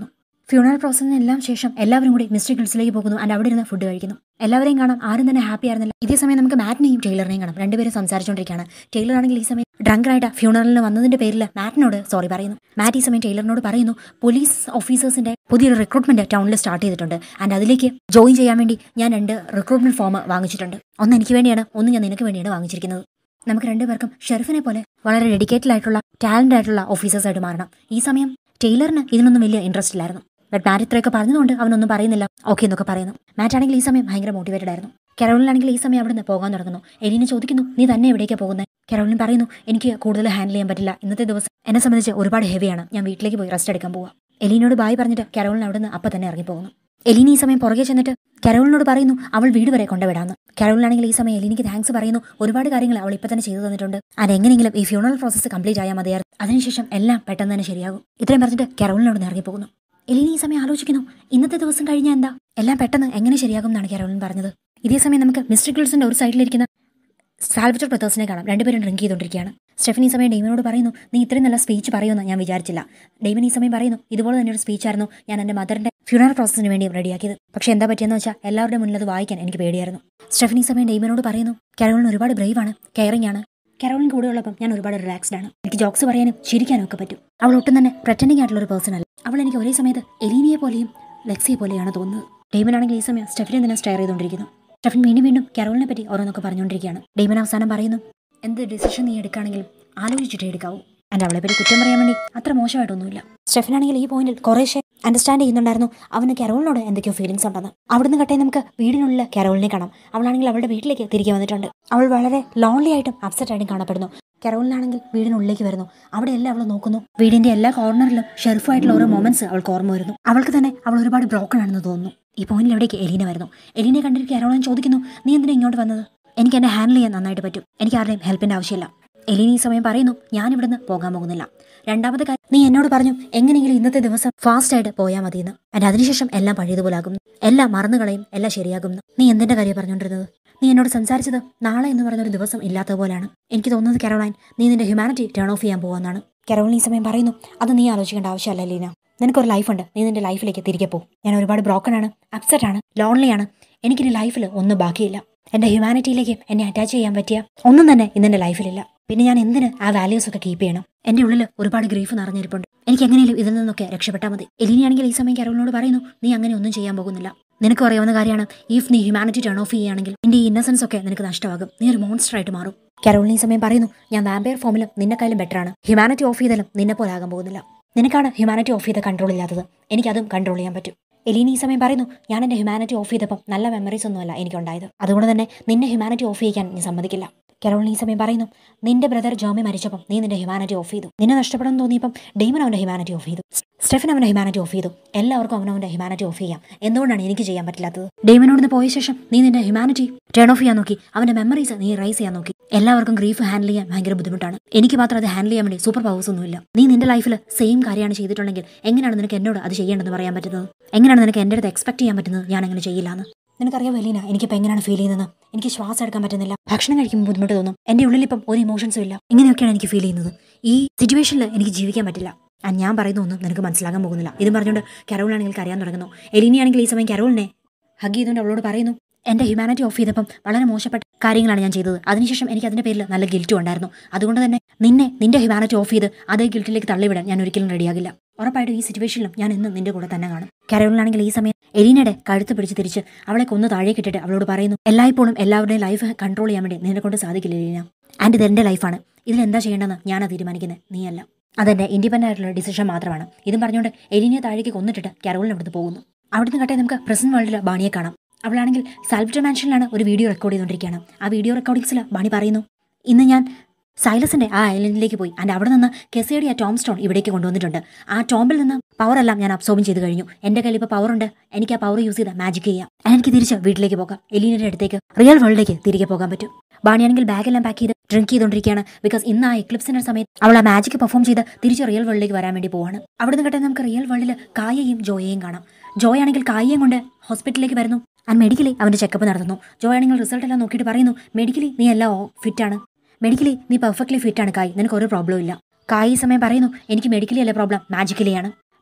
ഫ്യൂണറൽ പ്രോസസ്സിനെല്ലാം ശേഷം എല്ലാവരും കൂടി മിസ്റ്റർ ഗിൽസിലേക്ക് പോകുന്നു ആൻഡ് അവിടെ ഇരുന്ന് ഫുഡ് കഴിക്കുന്നു എല്ലാവരെയും കാണാം ആരും തന്നെ ഹാപ്പി ആയിരുന്നില്ല ഇതേ സമയം നമുക്ക് മാറ്റിനെയും ടൈലറിനെയും കാണാം രണ്ടുപേരും സംസാരിച്ചുകൊണ്ടിരിക്കുകയാണ് ടൈലർ ആണെങ്കിൽ ഈ സമയം ഡ്രങ്കറായിട്ട് ഫ്യൂണറലിന് വന്നതിന്റെ പേരിൽ മാറ്റിനോട് സോറി പറയുന്നു മാറ്റ് ഈ സമയം ടൈലറിനോട് പറയുന്നു പോലീസ് ഓഫീസേഴ്സിന്റെ പുതിയൊരു റിക്രൂട്ട്മെന്റ് ടൗണിൽ സ്റ്റാർട്ട് ചെയ്തിട്ടുണ്ട് ആൻഡ് അതിലേക്ക് ജോയിൻ ചെയ്യാൻ വേണ്ടി ഞാൻ രണ്ട് റിക്രൂട്ട്മെന്റ് ഫോം വാങ്ങിച്ചിട്ടുണ്ട് ഒന്ന് എനിക്ക് വേണ്ടിയാണ് ഒന്ന് ഞാൻ നിനക്ക് വേണ്ടിയാണ് വാങ്ങിച്ചിരിക്കുന്നത് നമുക്ക് രണ്ടുപേർക്കും ഷെറിഫിനെ പോലെ വളരെ ഡെഡിക്കേറ്റഡ് ആയിട്ടുള്ള ടാലന്റ് ആയിട്ടുള്ള ഓഫീസേഴ്സ് ആയിട്ട് മാറണം ഈ സമയം ടൈലറിന് ഇതിനൊന്നും വലിയ ഇൻട്രസ്റ്റ് ഇല്ലായിരുന്നു ബട്ട് മാറ്റ് ഇത്രയൊക്കെ പറഞ്ഞതുകൊണ്ട് അവനൊന്നും പറയുന്നില്ല ഓക്കെ എന്നൊക്കെ പറയുന്നു മാറ്റ് ആണെങ്കിൽ ഈ സമയം ഭയങ്കര മോട്ടിവേറ്റഡ് ആയിരുന്നു കരോളിനാണെങ്കിൽ ഈ സമയം അവിടുന്ന് പോകാൻ തുടങ്ങുന്നു എലീനെ ചോദിക്കുന്നു നീ തന്നെ എവിടേക്കാണ് പോകുന്നത് കരോളിൻ പറയുന്നു എനിക്ക് കൂടുതൽ ഹാൻഡിൽ ചെയ്യാൻ പറ്റില്ല ഇന്നത്തെ ദിവസം എന്നെ സംബന്ധിച്ച് ഒരുപാട് ഹെവിയാണ് ഞാൻ വീട്ടിലേക്ക് പോയി റെസ്റ്റ് എടുക്കാൻ പോവാം എലീനോട് ബായ് പറഞ്ഞിട്ട് കരോളിന് അവിടുന്ന് അപ്പം തന്നെ ഇറങ്ങി പോകുന്നു എലീന ഈ സമയം പുറകെ ചെന്നിട്ട് കരോളിനോട് പറയുന്നു അവൾ വീട് വരെ കൊണ്ടുവിടാന്ന് കരോളിനാണെങ്കിൽ ഈ സമയം എലീനിക്ക് താങ്ക്സ് പറയുന്നു ഒരുപാട് കാര്യങ്ങൾ അവൾ ഇപ്പം തന്നെ ചെയ്തു തന്നിട്ടുണ്ട് അതെങ്ങനെയെങ്കിലും ഈ ഫ്യൂണറൽ പ്രോസസ്സ് കംപ്ലീറ്റ് ആയാൽ മതിയായിരുന്നു അതിനുശേഷം എല്ലാം പെട്ടെന്ന് തന്നെ ശരിയാകും ഇത്രയും പറഞ്ഞിട്ട് കരോളിനോട് ഇറങ്ങി പോകുന്നു എലീന ഈ സമയം ആലോചിക്കുന്നു ഇന്നത്തെ ദിവസം കഴിഞ്ഞാൽ എന്താ എല്ലാം പെട്ടെന്ന് എങ്ങനെ ശരിയാകും എന്നാണ് കരോളിൻ പറഞ്ഞത് ഇതേ സമയം നമുക്ക് മിസ്റ്റർ ഗിൾസിന്റെ ഒരു സൈഡിലിരിക്കുന്ന സാൽവറ്റർ ബ്രദേഴ്സിനെ കാണാം രണ്ടുപേരും ഡ്രിങ്ക് ചെയ്തുകൊണ്ടിരിക്കുകയാണ് സ്റ്റെഫൻ ഈ സമയം ഡെയ്മനോട് പറയുന്നു നീ ഇത്രയും നല്ല സ്പീച്ച് പറയുമെന്ന് ഞാൻ വിചാരിച്ചില്ല ഡെയ്മൻ ഈ സമയം പറയുന്നു ഇതുപോലെ തന്നെ ഒരു സ്പീച്ചായിരുന്നു ഞാൻ എൻ്റെ മദറിന്റെ ഫ്യൂണറൽ പ്രോസസ്സിന് വേണ്ടി റെഡിയാക്കിയത് പക്ഷേ എന്താ പറ്റിയെന്ന് വെച്ചാൽ എല്ലാവരുടെ മുന്നിൽ അത് വായിക്കാൻ എനിക്ക് പേടിയായിരുന്നു സ്റ്റെഫൻ ഈ സമയം ഡെയ്മനോട് പറയുന്നു കരോളിന് ഒരുപാട് ബ്രേവ് ആണ് കെയറിംഗ് ആണ് കരോളിൻ കൂടെ ഉള്ളപ്പം ഞാൻ ഒരുപാട് റിലാക്സ്ഡ് ആണ് എനിക്ക് ജോക്സ് പറയാനും ചിരിക്കാനും ഒക്കെ പറ്റും അവൾ ഒട്ടും തന്നെ പ്രറ്റൻഡിങ് ആയിട്ടുള്ള ഒരു പേഴ്സൺ അല്ല അവൾ എനിക്ക് ഒരേ സമയത്ത് എലീനിയെ പോലെയും ലെക്സിയെ പോലെയാണ് തോന്നുന്നത് ഡെയ്മൻ ആണെങ്കിൽ ഈ സമയം സ്റ്റെഫിനെ തന്നെ സ്റ്റെയർ ചെയ്തുകൊണ്ടിരിക്കുന്നു സ്റ്റെഫൻ വീണ്ടും വീണ്ടും കരോളിനെ പറ്റി ഓരോന്നൊക്കെ പറഞ്ഞുകൊണ്ടിരിക്കുകയാണ് ഡെയ്മൻ അവസാനം പറയുന്നു എന്ത് ഡിസിഷൻ നീ എടുക്കുകയാണെങ്കിലും ആലോചിച്ചിട്ടേ എടുക്കാവൂ എൻ്റെ അവളെ പറ്റി കുറ്റം പറയാൻ വേണ്ടി അത്ര മോശമായിട്ടൊന്നുമില്ല സ്റ്റെഫനാണെങ്കിൽ ഈ പോയിന്റിൽ കുറേശ്ശെ അണ്ടർസ്റ്റാൻഡ് ചെയ്യുന്നുണ്ടായിരുന്നു അവന് കരോളിനോട് എന്തൊക്കെയോ ഫീലിംഗ്സ് ഉണ്ടെന്ന് അവിടുന്ന് കട്ടേ നമുക്ക് വീടിനുള്ളിൽ കരോളിനെ കാണാം അവളാണെങ്കിൽ അവളുടെ വീട്ടിലേക്ക് തിരികെ വന്നിട്ടുണ്ട് അവൾ വളരെ ലോൺലി ആയിട്ടും അപ്സെറ്റ് ആയിട്ടും കാണപ്പെടുന്നു കരോളിനാണെങ്കിൽ വീടിനുള്ളിലേക്ക് വരുന്നു അവിടെയെല്ലാം അവൾ നോക്കുന്നു വീടിന്റെ എല്ലാ കോർണറിലും ഷെർഫായിട്ടുള്ള ഓരോ മൊമെന്റ്സ് അവൾക്ക് ഓർമ്മ വരുന്നു അവൾക്ക് തന്നെ അവൾ ഒരുപാട് ബ്രോക്കൺ ആണെന്ന് തോന്നുന്നു ഈ പോയിന്റിൽ എവിടേക്ക് എലീന വരുന്നു എലീനെ കണ്ടിട്ട് കരോളൻ ചോദിക്കുന്നു നീ എന്തിനാ ഇങ്ങോട്ട് വന്നത് എനിക്ക് എന്നെ ഹാൻഡിൽ ചെയ്യാൻ നന്നായിട്ട് പറ്റും എനിക്ക് ആരുടെയും ഹെൽപ്പിന്റെ ആവശ്യമില്ല എലീന ഈ സമയം പറയുന്നു ഞാൻ ഇവിടുന്ന് പോകാൻ പോകുന്നില്ല രണ്ടാമത്തെ കാര്യം നീ എന്നോട് പറഞ്ഞു എങ്ങനെയെങ്കിലും ഇന്നത്തെ ദിവസം ഫാസ്റ്റ് ആയിട്ട് പോയാൽ മതിയെന്ന് and അതിനുശേഷം എല്ലാം പഴയതുപോലെ ആകും എല്ലാം മറന്നു കളയും എല്ലാം ശരിയാകും നീ എന്തിന്റെ കാര്യം പറഞ്ഞുകൊണ്ടിരുന്നത് നീ എന്നോട് സംസാരിച്ചത് നാളെ എന്ന് പറയുന്ന ഒരു ദിവസം ഇല്ലാത്ത പോലെയാണ് എനിക്ക് തോന്നുന്നത് കരോളൈൻ നീ നിന്റെ ഹ്യൂമാനിറ്റി ടേൺ ഓഫ് ചെയ്യാൻ പോവാന്നാണ് കരോളിൻ ഈ സമയം പറയുന്നു അത് നീ ആലോചിക്കേണ്ട ആവശ്യമല്ല ലീന നിനക്കൊരു ലൈഫുണ്ട് നീ നിന്റെ ലൈഫിലേക്ക് തിരികെ പോകും ഞാൻ ഒരുപാട് ബ്രോക്കൺ ആണ് അപ്സെറ്റ് ആണ് ലോൺലി ആണ് എനിക്കിനി ലൈഫിൽ ഒന്നും ബാക്കിയില്ല എന്റെ ഹ്യൂമാനിറ്റിയിലേക്ക് എന്നെ അറ്റാച്ച് ചെയ്യാൻ പറ്റിയ ഒന്നും തന്നെ ഇന്നെന്റെ ലൈഫിലില്ല പിന്നെ ഞാൻ എന്തിന് ആ വാല്യൂസ് ഒക്കെ കീപ്പ് ചെയ്യണം എന്റെ ഉള്ളിൽ ഒരുപാട് ഗ്രീഫ് നിറഞ്ഞിരിപ്പുണ്ട് എനിക്ക് എങ്ങനെയും ഇതിൽ നിന്നൊക്കെ രക്ഷപ്പെട്ടാൽ മതി എലിനിയാണെങ്കിൽ ഈ സമയം കരോളിനോട് പറയുന്നു നീ അങ്ങനെ ഒന്നും ചെയ്യാൻ പോകുന്നില്ല നിനക്ക് അറിയാവുന്ന കാര്യമാണ് ഇഫ് നീ ഹ്യൂമാനിറ്റി ടേൺ ഓഫ് ചെയ്യുകയാണെങ്കിൽ നിന്റെ ഈ ഇന്നസെൻസ് ഒക്കെ നിനക്ക് നഷ്ടമാകും നീ ഒരു മോൺസ്റ്റർ ആയിട്ട് മാറും കരോളിന് ഈ സമയം പറയുന്നു ഞാൻ വാമ്പയർ ഫോമിലും നിന്നെക്കാളും ബെറ്റർ ആണ് ഹ്യൂമാനിറ്റി ഓഫ് ചെയ്താലും നിന്നെ പോലെ ആകാൻ പോകുന്നില്ല നിനക്കാണ് ഹ്യൂമാനിറ്റി ഓഫ് ചെയ്ത കൺട്രോൾ ഇല്ലാത്തത് എനിക്കതും കൺട്രോൾ ചെയ്യാൻ പറ്റും എലീന ഈ സമയം പറയുന്നു ഞാൻ എൻ്റെ ഹ്യൂമാനിറ്റി ഓഫ് ചെയ്തപ്പം നല്ല മെമ്മറീസ് ഒന്നുമല്ല എനിക്കുണ്ടായത് അതുകൊണ്ട് തന്നെ നിന്നെ ഹ്യൂമാനിറ്റി ഓഫ് ചെയ്യാൻ ഞാൻ സമ്മതിക്കില്ല കരോളിന് ഈ സമയം പറയുന്നു നിന്റെ ബ്രദർ ജോമി മരിച്ചപ്പം നീ നിന്റെ ഹ്യൂമാനിറ്റി ഓഫ് ചെയ്തു നിന്നെ നഷ്ടപ്പെടാൻ തോന്നിയപ്പം ഡെയ്മൻ അവൻ്റെ ഹ്യൂമാനിറ്റി ഓഫ് ചെയ്തു സ്റ്റെഫൻ അവൻ്റെ ഹ്യൂമാനിറ്റി ഓഫ് ചെയ്തു എല്ലാവർക്കും അവനവൻ്റെ ഹ്യൂമാനിറ്റി ഓഫ് ചെയ്യാം എന്തുകൊണ്ടാണ് എനിക്ക് ചെയ്യാൻ പറ്റില്ലാത്തത് ഡെയ്മനോട് പോയ ശേഷം നീ നിന്റെ ഹ്യൂമാനിറ്റി ടേൺ ഓഫ് ചെയ്യാൻ നോക്കി അവൻ്റെ മെമ്മറീസ് നീ റൈസ് ചെയ്യാൻ നോക്കി എല്ലാവർക്കും ഗ്രീഫ് ഹാൻഡിൽ ചെയ്യാൻ ഭയങ്കര ബുദ്ധിമുട്ടാണ് എനിക്ക് മാത്രം അത് ഹാൻഡിൽ ചെയ്യാൻ വേണ്ടി സൂപ്പർ പവേഴ്സ് ഒന്നുമില്ല നീ നിന്റെ ലൈഫിൽ സെയിം കാര്യമാണ് ചെയ്തിട്ടുണ്ടെങ്കിൽ എങ്ങനെയാണ് നിനക്ക് എന്നോട് അത് ചെയ്യേണ്ടതെന്ന് പറയാൻ പറ്റുന്നത് എങ്ങനെയാണ് നിനക്ക് എൻ്റെ അടുത്ത് എക്സ്പെക്ട് ചെയ്യാൻ പറ്റുന്നത് ഞാൻ അങ്ങനെ ചെയ്യില്ലാന്ന് നിനക്കറിയാം വെലീന എനിക്കിപ്പോൾ എങ്ങനെയാണ് ഫീൽ ചെയ്യുന്നത് എനിക്ക് ശ്വാസം എടുക്കാൻ പറ്റുന്നില്ല ഭക്ഷണം കഴിക്കുമ്പോൾ ബുദ്ധിമുട്ട് തോന്നും എൻ്റെ ഉള്ളിൽ ഇപ്പം ഒരു ഇമോഷൻസും ഇല്ല ഇങ്ങനെയൊക്കെയാണ് എനിക്ക് ഫീൽ ചെയ്യുന്നത് ഈ സിറ്റുവേഷനിൽ എനിക്ക് ജീവിക്കാൻ പറ്റില്ല ആൻഡ് ഞാൻ പറയുന്ന ഒന്നും നിനക്ക് മനസ്സിലാക്കാൻ പോകുന്നില്ല ഇത് പറഞ്ഞുകൊണ്ട് കരോളാണെങ്കിൽ കരയാൻ തുടങ്ങുന്നു എലിനിയാണെങ്കിൽ ഈ സമയം കരോളിനെ ഹഗ് ചെയ്തുകൊണ്ട് അവളോട് പറയുന്നു എൻ്റെ ഹ്യൂമാനിറ്റി ഓഫ് ചെയ്തപ്പം വളരെ മോശപ്പെട്ട കാര്യങ്ങളാണ് ഞാൻ ചെയ്തത് അതിനുശേഷം എനിക്ക് അതിൻ്റെ പേരിൽ നല്ല ഗിൽറ്റും ഉണ്ടായിരുന്നു അതുകൊണ്ട് തന്നെ നിന്നെ നിന്റെ ഹ്യൂമാനിറ്റി ഓഫ് ചെയ്ത് അതേ ഗിൽറ്റിലേക്ക് തള്ളിവിടാൻ ഞാൻ ഒരിക്കലും റെഡിയാകില്ല ഉറപ്പായിട്ടും ഈ സിറ്റുവേഷനിലും ഞാൻ ഇന്ന് നിന്റെ കൂടെ തന്നെ കാണും കരോളിനാണെങ്കിൽ ഈ സമയം എലീനയുടെ കഴുത്ത് പിടിച്ച് തിരിച്ച് അവളെ കൊന്ന് താഴേക്ക് ഇട്ടിട്ട് അവളോട് പറയുന്നു എല്ലായ്പ്പോഴും എല്ലാവരുടെയും ലൈഫ് കൺട്രോൾ ചെയ്യാൻ വേണ്ടി നിന്നെ കൊണ്ട് സാധിക്കില്ല എലീന ആൻഡ് ഇത് എൻ്റെ ലൈഫാണ് ഇതിൽ എന്താ ചെയ്യേണ്ടതെന്ന് ഞാനാ തീരുമാനിക്കുന്നത് നീയല്ല അതെന്റെ ഇൻഡിപെൻഡൻ്റ് ആയിട്ടുള്ള ഡിസിഷൻ മാത്രമാണ് ഇതും പറഞ്ഞുകൊണ്ട് എലീനയെ താഴേക്ക് കൊന്നിട്ടിട്ട് കരോളിന് അവിടുന്ന് പോകുന്നു അവിടുന്ന് കട്ടെ നമുക്ക് പ്രസന്റ് വേൾഡിൽ ബാണിയെ കാണാം അവളാണെങ്കിൽ സാൽവിറ്റർ മാൻഷനിലാണ് ഒരു വീഡിയോ റെക്കോർഡ് ചെയ്തുകൊണ്ടിരിക്കുകയാണ് ആ വീഡിയോ റെക്കോർഡിങ്സിൽ ബാണി പറയുന്നു ഇന്ന് ഞാൻ സൈലസിന്റെ ആ ഐലൻഡിലേക്ക് പോയി ആൻഡ് അവിടെ നിന്ന് കെസേഡി ആ ടോം സ്റ്റോൺ ഇവിടേക്ക് കൊണ്ടുവന്നിട്ടുണ്ട് ആ ടോംബിൽ നിന്ന് പവർ എല്ലാം ഞാൻ അബ്സോർബ് ചെയ്ത് കഴിഞ്ഞു എന്റെ കയ്യിൽ ഇപ്പോൾ പവർ ഉണ്ട് എനിക്ക് ആ പവർ യൂസ് ചെയ്ത് മാജിക് ചെയ്യാം And എനിക്ക് തിരിച്ച് വീട്ടിലേക്ക് പോകാം എലീനയുടെ അടുത്തേക്ക് റിയൽ വേൾഡിലേക്ക് തിരികെ പോകാൻ പറ്റും ബാണിയാണെങ്കിൽ ബാഗെല്ലാം പാക്ക് ചെയ്ത് ഡ്രിങ്ക് ചെയ്തുകൊണ്ടിരിക്കുകയാണ് ബിക്കോസ് ഇന്ന് ആ എക്ലിപ്സിന്റെ സമയത്ത് അവൾ ആ മാജിക് പെർഫോം ചെയ്ത് തിരിച്ച് റിയൽ വേൾഡിലേക്ക് വരാൻ വേണ്ടി പോവാണ് അവിടുന്ന് കേട്ടെ നമുക്ക് റിയൽ വേൾഡിൽ കായയും ജോയയും കാണാം ജോയ് ആണെങ്കിൽ കായയും കൊണ്ട് ഹോസ്പിറ്റലിലേക്ക് വരുന്നു ആൻഡ് മെഡിക്കലി അവന്റെ ചെക്കപ്പ് നടത്തുന്നു ജോയ് ആണെങ്കിൽ റിസൾട്ട് എല്ലാം നോക്കിയിട്ട് പറയുന്നു മെഡിക്കലി നീ എല്ലാം ഫിറ്റ് ആണ് മെഡിക്കലി നീ പെർഫെക്റ്റ്ലി ഫിറ്റ് ആണ് കായ് നിനക്ക് ഒരു പ്രോബ്ലം ഇല്ല കായ് ഈ സമയം പറയുന്നു എനിക്ക് മെഡിക്കലി അല്ല പ്രോബ്ലം മാജിക്കലി ആണ്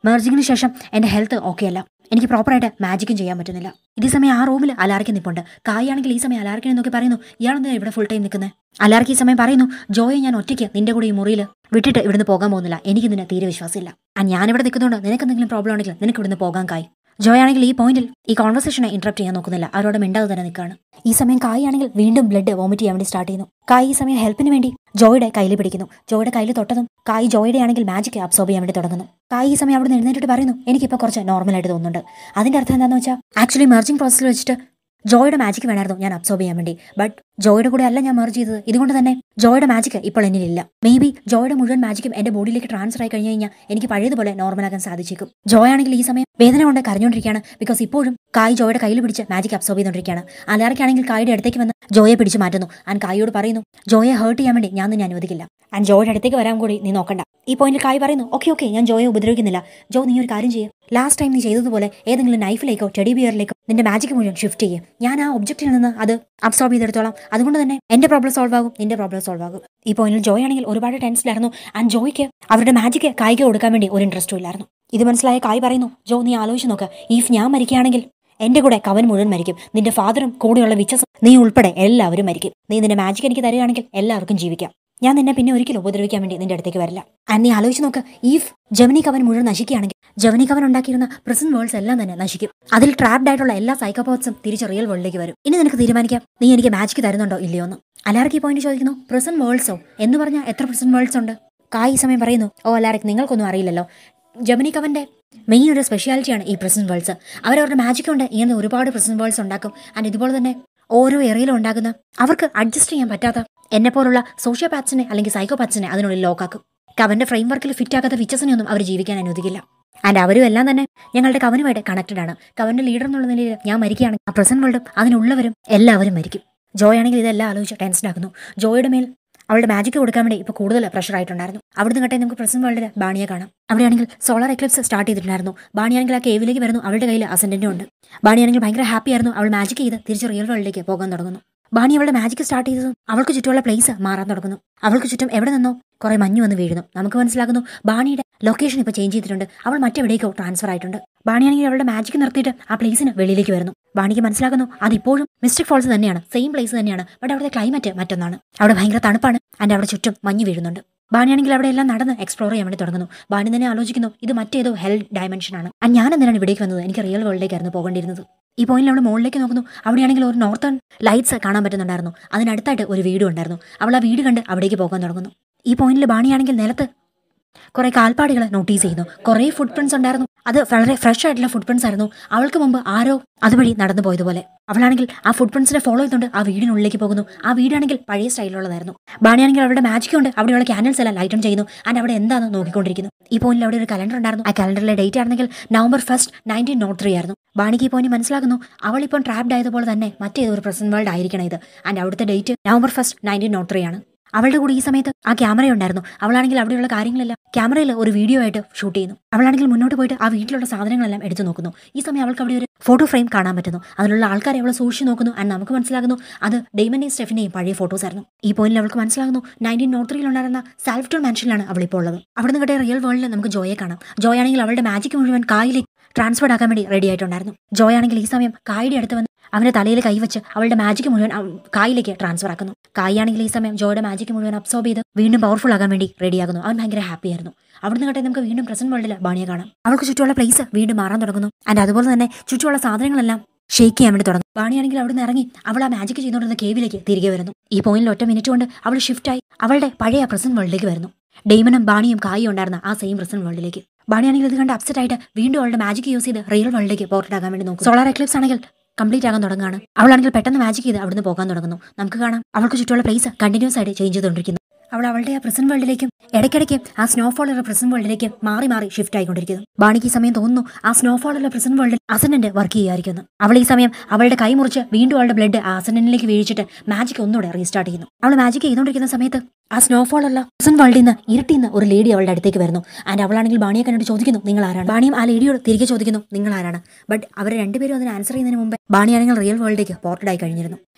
മെർജിങ്ങിന് ശേഷം എൻ്റെ ഹെൽത്ത് ഓക്കെ അല്ല എനിക്ക് പ്രോപ്പറായിട്ട് മാജിക്കും ചെയ്യാൻ പറ്റുന്നില്ല ഇതേ സമയം ആ റൂമിൽ അലാറിക്ക് നിൽപ്പുണ്ട് കായാണെങ്കിൽ ഈ സമയം അലാറിക്കിനെ നോക്കി പറയുന്നു ഇയാളെന്താ ഇവിടെ ഫുൾ ടൈം നിൽക്കുന്നത് അലാർക്ക് ഈ സമയം പറയുന്നു ജോയെ ഞാൻ ഒറ്റയ്ക്ക് നിന്റെ കൂടെ ഈ മുറിയിൽ വിട്ടിട്ട് ഇവിടുന്ന് പോകാൻ പോകുന്നില്ല എനിക്ക് നിന്നെ തീരെ വിശ്വാസമില്ല ആ ഞാനിവിടെ നിൽക്കുന്നതുകൊണ്ട് നിനക്ക് എന്തെങ്കിലും പ്രോബ്ലം ഉണ്ടെങ്കിൽ നിനക്ക് ഇവിടുന്ന് പോകാൻ കായ് ജോയ് ആണെങ്കിൽ ഈ പോയിന്റിൽ ഈ കോൺവെർസേഷനെ ഇന്ററപ്റ്റ് ചെയ്യാൻ നോക്കുന്നില്ല അവരോട് മിണ്ടാതെ തന്നെ നിൽക്കുകയാണ് ഈ സമയം കായ് ആണെങ്കിൽ വീണ്ടും ബ്ലഡ് വോമിറ്റ് ചെയ്യാൻ വേണ്ടി സ്റ്റാർട്ട് ചെയ്യുന്നു കായ് ഈ സമയം ഹെൽപ്പിന് വേണ്ടി ജോയുടെ കയ്യിൽ പിടിക്കുന്നു ജോയുടെ കയ്യിൽ തൊട്ടതും കായ് ജോയുടെ ആണെങ്കിൽ മാജിക് അബ്സോർബ് ചെയ്യാൻ വേണ്ടി തുടങ്ങുന്നു കായ് ഈ സമയം അവിടെ നിന്ന് എഴുന്നേറ്റിട്ട് പറയുന്നു എനിക്കിപ്പോൾ കുറച്ച് നോർമൽ ആയിട്ട് തോന്നുന്നുണ്ട് അതിന്റെ അർത്ഥം എന്താണെന്ന് വെച്ചാൽ ആക്ച്വലി മെർജിംഗ് പ്രോസസ്സിൽ വെച്ചിട്ട് ജോയുടെ മാജിക് വേണമായിരുന്നു ഞാൻ അബ്സോർബ് ചെയ്യാൻ വേണ്ടി ബട്ട് ജോയുടെ കൂടെ അല്ല ഞാൻ മെർജ് ചെയ്തത് ഇതുകൊണ്ട് തന്നെ ജോയുടെ മാജിക് ഇപ്പോൾ എന്നിലില്ല മേ ബി ജോയുടെ മുഴുവൻ മാജിക്കും എന്റെ ബോഡിയിലേക്ക് ട്രാൻസ്ഫർ ആയി കഴിഞ്ഞു കഴിഞ്ഞാൽ എനിക്ക് പഴയതുപോലെ നോർമലാക്കാൻ സാധിച്ചേക്കും ജോയ് ആണെങ്കിൽ ഈ സമയം വേദന കൊണ്ട് കരഞ്ഞുകൊണ്ടിരിക്കുകയാണ് ബിക്കോസ് ഇപ്പോഴും കായ് ജോയുടെ കയ്യിൽ പിടിച്ച് മാജിക് അബ്സോർബ് ചെയ്തുകൊണ്ടിരിക്കുകയാണ് അലാറയ്ക്കാണെങ്കിൽ കായുടെ അടുത്തേക്ക് വന്ന് ജോയെ പിടിച്ച് മാറ്റുന്നു ആൻഡ് കായോട് പറയുന്നു ജോയെ ഹേർട്ട് ചെയ്യാൻ വേണ്ടി ഞാൻ നിന്നെ അനുവദിക്കില്ല ആൻഡ് ജോയുടെ അടുത്തേക്ക് വരാൻ കൂടി നീ നോക്കണ്ട ഈ പോയിന്റിൽ കായ് പറയുന്നു ഓക്കെ ഓക്കെ ഞാൻ ജോയെ ഉപദ്രവിക്കുന്നില്ല ജോ നീ ഒരു കാര്യം ചെയ്യും ലാസ്റ്റ് ടൈം നീ ചെയ്തതുപോലെ ഏതെങ്കിലും നൈഫിലേക്കോ ടെഡി ബിയറിലേക്കോ നിന്റെ മാജിക് മുഴുവൻ ഷിഫ്റ്റ് ചെയ്യും ഞാൻ ആ ഒബ്ജക്റ്റിൽ നിന്ന് അത് അബ്സോർബ് ചെയ്തെടുത്തോളാം അതുകൊണ്ട് തന്നെ എന്റെ പ്രോബ്ലം സോൾവ് ആകും നിന്റെ പ്രോബ്ലം സോൾവ് ആകും ഈ പോയിന്റിൽ ജോയ് ആണെങ്കിൽ ഒരുപാട് ടെൻസ്ഡായിരുന്നു ആൻഡ് ജോയ്ക്ക് അവരുടെ മാജിക് കായിക കൊടുക്കാൻ വേണ്ടി ഒരു ഇൻട്രസ്റ്റും ഇല്ലായിരുന്നു ഇത് മനസ്സിലായ കായ് പറയുന്നു ജോ നീ ആലോചിച്ച് നോക്ക് ഇഫ് ഞാൻ മരിക്കുകയാണെങ്കിൽ എന്റെ കൂടെ കവൻ മുഴുവൻ മരിക്കും നിന്റെ ഫാദറും കൂടെയുള്ള വിച്ചസും നീ ഉൾപ്പെടെ എല്ലാവരും മരിക്കും നീ നിന്റെ മാജിക് എനിക്ക് തരികയാണെങ്കിൽ എല്ലാവർക്കും ജീവിക്കാം ഞാൻ നിന്നെ പിന്നെ ഒരിക്കലും ഉപദ്രവിക്കാൻ വേണ്ടി നിന്റെ അടുത്തേക്ക് വരില്ല ആൻഡ് നീ ആലോചിച്ച് നോക്ക് ഈഫ് ജവനി കവൻ മുഴുവൻ നശിക്കുകയാണെങ്കിൽ ജവനി കവൻ ഉണ്ടാക്കിയിരുന്ന പ്രിസൺ വേൾഡ്സ് എല്ലാം തന്നെ നശിക്കും അതിൽ ട്രാപ്ഡ് ആയിട്ടുള്ള എല്ലാ സൈക്കോപോത്സും തിരിച്ച് റിയൽ വേൾഡിലേക്ക് വരും ഇനി നിനക്ക് തീരുമാനിക്കാം നീ എനിക്ക് മാജിക് തരുന്നുണ്ടോ ഇല്ലയോ എന്ന് അലാർക്ക് ഈ പോയിന്റ് ചോദിക്കുന്നു പ്രിസൺ വേൾഡ്സോ എന്ന് പറഞ്ഞാൽ എത്ര പ്രിസൺ വേൾഡ്സ് ഉണ്ട് കായ് ഈ സമയം പറയുന്നു ഓ അലാർക്ക് നിങ്ങൾക്കൊന്നും അറിയില്ലല്ലോ ജമനി കവന്റെ മെയിൻ ഒരു സ്പെഷ്യാലിറ്റിയാണ് ഈ പ്രസന്റ് വേൾഡ്സ് അവരവരുടെ മാജിക് കൊണ്ട് ഇങ്ങനെ ഒരുപാട് പ്രസന്റ് വേൾഡ്സ് ഉണ്ടാക്കും ആൻഡ് ഇതുപോലെ തന്നെ ഓരോ ഏറിയയിലും ഉണ്ടാകുന്ന അവർക്ക് അഡ്ജസ്റ്റ് ചെയ്യാൻ പറ്റാത്ത എന്നെ പോലുള്ള സോഷ്യോപാത്സിനെ അല്ലെങ്കിൽ സൈക്കോപാത്സിനെ അതിനുള്ളിൽ ലോക്കാക്കും കവന്റെ ഫ്രെയിം വർക്കിൽ ഫിറ്റ് ആകാത്ത ഫീച്ചേഴ്സിനെ ഒന്നും അവർ ജീവിക്കാൻ അനുവദിക്കില്ല ആൻഡ് അവരും എല്ലാം തന്നെ ഞങ്ങളുടെ കവനുമായിട്ട് കണക്റ്റഡ് ആണ് കവന്റെ ലീഡർ എന്നുള്ള നിലയിൽ ഞാൻ മരിക്കുകയാണെങ്കിൽ ആ പ്രസന്റ് വേൾഡും അതിനുള്ളവരും എല്ലാവരും മരിക്കും ജോയ് ആണെങ്കിൽ ഇതെല്ലാം ആലോചിച്ച് ടെൻഷൻ ആക്കുന്നു ജോയുടെ മേൽ അവളുടെ മാജിക് കൊടുക്കാൻ വേണ്ടി ഇപ്പോൾ കൂടുതൽ പ്രഷർ ആയിട്ടുണ്ടായിരുന്നു അവിടുന്ന് കട്ടെ നമുക്ക് പ്രസന്റ് വേൾഡിൽ ബാണിയെ കാണാം അവിടെയാണെങ്കിൽ സോളാർ എക്ലിപ്സ് സ്റ്റാർട്ട് ചെയ്തിട്ടുണ്ടായിരുന്നു ബാണിയാണെങ്കിൽ ആ കേവിലേക്ക് വരുന്നു അവളുടെ കയ്യിൽ അസെൻഡന്റും ഉണ്ട് ബാണിയാണെങ്കിൽ ഭയങ്കര ഹാപ്പി ആയിരുന്നു അവൾ മാജിക് ചെയ്ത് തിരിച്ച് റിയൽ വേൾഡിലേക്ക് പോകാൻ തുടങ്ങുന്നു ബാണി അവളുടെ മാജിക് സ്റ്റാർട്ട് ചെയ്തതും അവൾക്ക് ചുറ്റുമുള്ള പ്ലേസ് മാറാൻ തുടങ്ങുന്നു അവൾക്ക് ചുറ്റും എവിടെ നിന്നോ കുറെ മഞ്ഞ് വന്ന് വീഴുന്നു നമുക്ക് മനസ്സിലാകുന്നു ബാണിയുടെ ലൊക്കേഷൻ ഇപ്പോൾ ചേഞ്ച് ചെയ്തിട്ടുണ്ട് അവൾ മറ്റെവിടേക്കോ ട്രാൻസ്ഫർ ആയിട്ടുണ്ട് ബാണിയാണെങ്കിൽ അവളുടെ മാജിക് നിർത്തിയിട്ട് ആ പ്ലേസിന് വെളിയിലേക്ക് വരുന്നു ബാണിക്ക് മനസ്സിലാക്കുന്നു അതിപ്പോഴും മിസ്റ്റേക്ക് ഫോൾസ് തന്നെയാണ് സെയിം പ്ലേസ് തന്നെയാണ് ബട്ട് അവിടുത്തെ ക്ലൈമറ്റ് മറ്റൊന്നാണ് അവിടെ ഭയങ്കര തണുപ്പാണ് ആൻഡ് അവിടെ ചുറ്റും മഞ്ഞ് വീഴുന്നുണ്ട് ബാണിയാണെങ്കിൽ അവിടെ എല്ലാം നടന്ന് എക്സ്പ്ലോർ ചെയ്യാൻ വേണ്ടി തുടങ്ങുന്നു ബാണി തന്നെ ആലോചിക്കുന്നു ഇത് മറ്റേതോ ഹെൽ ഡയമെൻഷൻ ആണ് ആൻഡ് ഞാൻ എന്തിനാണ് ഇവിടേക്ക് വന്നത് എനിക്ക് റിയൽ വേൾഡിലേക്കായിരുന്നു പോകേണ്ടിയിരുന്നത് ഈ പോയിന്റിൽ അവൾ മുകളിലേക്ക് നോക്കുന്നു അവിടെയാണെങ്കിൽ ഒരു നോർത്തേൺ ലൈറ്റ്സ് കാണാൻ പറ്റുന്നുണ്ടായിരുന്നു അതിനടുത്തായിട്ട് ഒരു വീടും ഉണ്ടായിരുന്നു അവൾ ആ വീട് കണ്ട് അവിടേക്ക് പോകാൻ തുടങ്ങുന്നു ഈ പോയിന്റിൽ ബാണിയാണെങ്കിൽ നിലത്ത് കുറെ കാൽപ്പാടുകൾ നോട്ടീസ് ചെയ്യുന്നു കുറെ ഫുട് പ്രിന്റ്സ് ഉണ്ടായിരുന്നു അത് വളരെ ഫ്രഷ് ആയിട്ടുള്ള ഫുട് പ്രിന്റ്സ് ആയിരുന്നു അവൾക്ക് മുമ്പ് ആരോ അതുവഴി നടന്നു പോയതുപോലെ അവളാണെങ്കിൽ ആ ഫുട് പ്രിന്റ്സിനെ ഫോളോ ചെയ്തുകൊണ്ട് ആ വീടിനുള്ളിലേക്ക് പോകുന്നു ആ വീടാണെങ്കിൽ പഴയ സ്റ്റൈലിലുള്ളതായിരുന്നു ബാണിയാണെങ്കിൽ അവളുടെ മാജിക് കൊണ്ട് അവിടെയുള്ള ക്യാൻഡൽസ് എല്ലാം ലൈറ്റ് ഓൺ ചെയ്യുന്നു ആൻഡ് അവിടെ എന്താണെന്ന് നോക്കിക്കൊണ്ടിരിക്കുന്നു ഈ പോയിന്റിൽ അവിടെ ഒരു കലണ്ടർ ഉണ്ടായിരുന്നു ആ കലണ്ടറിലെ ഡേറ്റ് ആണെങ്കിൽ November first nineteen nought three ആയിരുന്നു ബാണിക്ക് ഈ പോയിന്റ് മനസ്സിലാക്കുന്നു അവൾ ഇപ്പോൾ ട്രാപ്ഡ് ആയതുപോലെ തന്നെ മറ്റേതൊരു പ്രസന്റ് വേൾഡ് ആയിരിക്കണം ഇത് ആൻഡ് അവിടുത്തെ date November first nineteen nought three ആണ് അവളുടെ കൂടെ ഈ സമയത്ത് ആ ക്യാമറ ഉണ്ടായിരുന്നു അവളാണെങ്കിൽ അവിടെയുള്ള കാര്യങ്ങളെല്ലാം ക്യാമറയിൽ ഒരു വീഡിയോ ആയിട്ട് ഷൂട്ട് ചെയ്യുന്നു അവളാണെങ്കിൽ മുന്നോട്ട് പോയിട്ട് ആ വീട്ടിലുള്ള സാധനങ്ങളെല്ലാം എടുത്തു നോക്കുന്നു ഈ സമയം അവൾക്ക് അവിടെ ഒരു ഫോട്ടോ ഫ്രെയിം കാണാൻ പറ്റുന്നു അതിലുള്ള ആൾക്കാരെ അവൾ സൂക്ഷിച്ച് നോക്കുന്നു ആൻഡ് നമുക്ക് മനസ്സിലാകുന്നു അത് ഡെയ്മന്റെയും സ്റ്റെഫിന്റെയും പഴയ ഫോട്ടോസ് ആയിരുന്നു ഈ പോയിന്റിൽ അവൾക്ക് മനസ്സിലാകുന്നു നയൻറ്റീൻ നോട്ട് ത്രീയിൽ ഉണ്ടായിരുന്ന സാൽഫ്റ്റോൺ മാൻഷനിലാണ് അവൾ ഇപ്പോൾ ഉള്ളത് അവിടുന്ന് കിട്ടിയ റിയൽ വേൾഡിൽ നമുക്ക് ജോയെ കാണാം ജോയ് ആണെങ്കിൽ അവളുടെ മാജിക് മുഴുവൻ കായിലേക്ക് ട്രാൻസ്ഫർ ആക്കാൻ വേണ്ടി റെഡി ആയിട്ടുണ്ടായിരുന്നു ജോയ് ആണെങ്കിൽ ഈ സമയം കായുടെ അടുത്ത് വന്ന് അവന്റെ തലയിൽ കൈവച്ച് അവളുടെ മാജിക് മുഴുവൻ അവ- കായിലേക്ക് ട്രാൻസ്ഫർ ആക്കുന്നു കായി ആണെങ്കിൽ ഈ സമയം ജോയുടെ മാജിക് മുഴുവൻ അബ്സോർബ് ചെയ്ത് വീണ്ടും പവർഫുൾ ആകാൻ വേണ്ടി റെഡിയാകുന്നു അവൻ ഭയങ്കര ഹാപ്പി ആയിരുന്നു അവിടുന്ന് കട്ടെ നമുക്ക് വീണ്ടും പ്രസന്റ് വേൾഡിൽ ബാണിയെ കാണാം അവൾക്ക് ചുറ്റുമുള്ള പ്ലേസ് വീണ്ടും മാറാൻ തുടങ്ങുന്നു ആൻഡ് അതുപോലെ തന്നെ ചുറ്റുമുള്ള സാധനങ്ങളെല്ലാം ഷേക്ക് ചെയ്യാൻ വേണ്ടി തുടങ്ങും ബാണിയാണെങ്കിൽ അവിടുന്ന് ഇറങ്ങി അവൾ ആ മാജിക് ചെയ്തുകൊണ്ടിരുന്ന കേവിലേക്ക് തിരികെ വരുന്നു ഈ പോയിന്റിൽ ഒറ്റ മിനിറ്റ് കൊണ്ട് അവൾ ഷിഫ്റ്റായി അവളുടെ പഴയ പ്രസന്റ് വേൾഡിലേക്ക് വരുന്നു ഡെയ്മനും ബാണിയും കായും ഉണ്ടായിരുന്ന ആ സെയിം പ്രസന്റ് വേൾഡിലേക്ക് ബാണിയാണെങ്കിൽ ഇത് കണ്ട് അപ്സെറ്റ് ആയിട്ട് വീണ്ടും അവളുടെ മാജിക് യൂസ് ചെയ്ത് റിയൽ വേൾഡിലേക്ക് പോർട്ട് ആകാൻ വേണ്ടി നോക്കും സോളാർ എക്ലിപ്സ് ആണെങ്കിൽ കംപ്ലീറ്റ് ആകാൻ തുടങ്ങുകയാണ് അവളാണെങ്കിൽ പെട്ടെന്ന് മാജിക് ചെയ്ത് അവിടുന്ന് പോകാൻ തുടങ്ങുന്നു നമുക്ക് കാണാം അവൾക്ക് ചുറ്റുമുള്ള പ്ലേസ് കണ്ടിന്യൂസ് ആയിട്ട് ചേഞ്ച് ചെയ്തുകൊണ്ടിരിക്കുന്നു അവൾ അവളുടെ ആ പ്രസന്റ് വേൾഡിലേക്കും ഇടയ്ക്കിടയ്ക്ക് ആ സ്നോഫോൾ ഉള്ള പ്രസന്റ് വേൾഡിലേക്ക് മാറി മാറി ഷിഫ്റ്റ് ആയിക്കൊണ്ടിരിക്കുന്നു ബാണിക്ക് ഈ സമയം തോന്നുന്നു ആ സ്നോഫോൾ ഉള്ള പ്രസന്റ് വേൾഡിൽ അസനന്റ് വർക്ക് ചെയ്യുമായിരിക്കുന്നു അവൾ ഈ സമയം അവളുടെ കൈ മുറിച്ച് വീണ്ടും അവളുടെ ബ്ലഡ് ആ അസനന്റിലേക്ക് വീഴിച്ചിട്ട് മാജിക് ഒന്നുകൂടെ റീസ്റ്റാർട്ട് ചെയ്യുന്നു അവൾ മാജിക് ചെയ്തുകൊണ്ടിരിക്കുന്ന സമയത്ത് ആ സ്നോഫോൾ ഉള്ള പ്രസന്റ് വേൾഡിൽ നിന്ന് ഇരുട്ടിന്ന് ഒരു ലേഡി അവളുടെ അടുത്തേക്ക് വരുന്നു ആൻഡ് അവളാണെങ്കിൽ ബാണിയെ കണ്ടിട്ട് ചോദിക്കുന്നു നിങ്ങൾ ആരാണ് ബാണിയും ആ ലേഡിയോട് തിരികെ ചോദിക്കുന്നു നിങ്ങൾ ആരാണ് ബട്ട് അവർ രണ്ടുപേരും അതിന് ആൻസർ ചെയ്യുന്നതിന് മുമ്പ് ബാണിയാണെങ്കിൽ റിയൽ വേൾഡിലേക്ക് പോർട്ടഡ് ആയി കഴിഞ്ഞിരുന്നു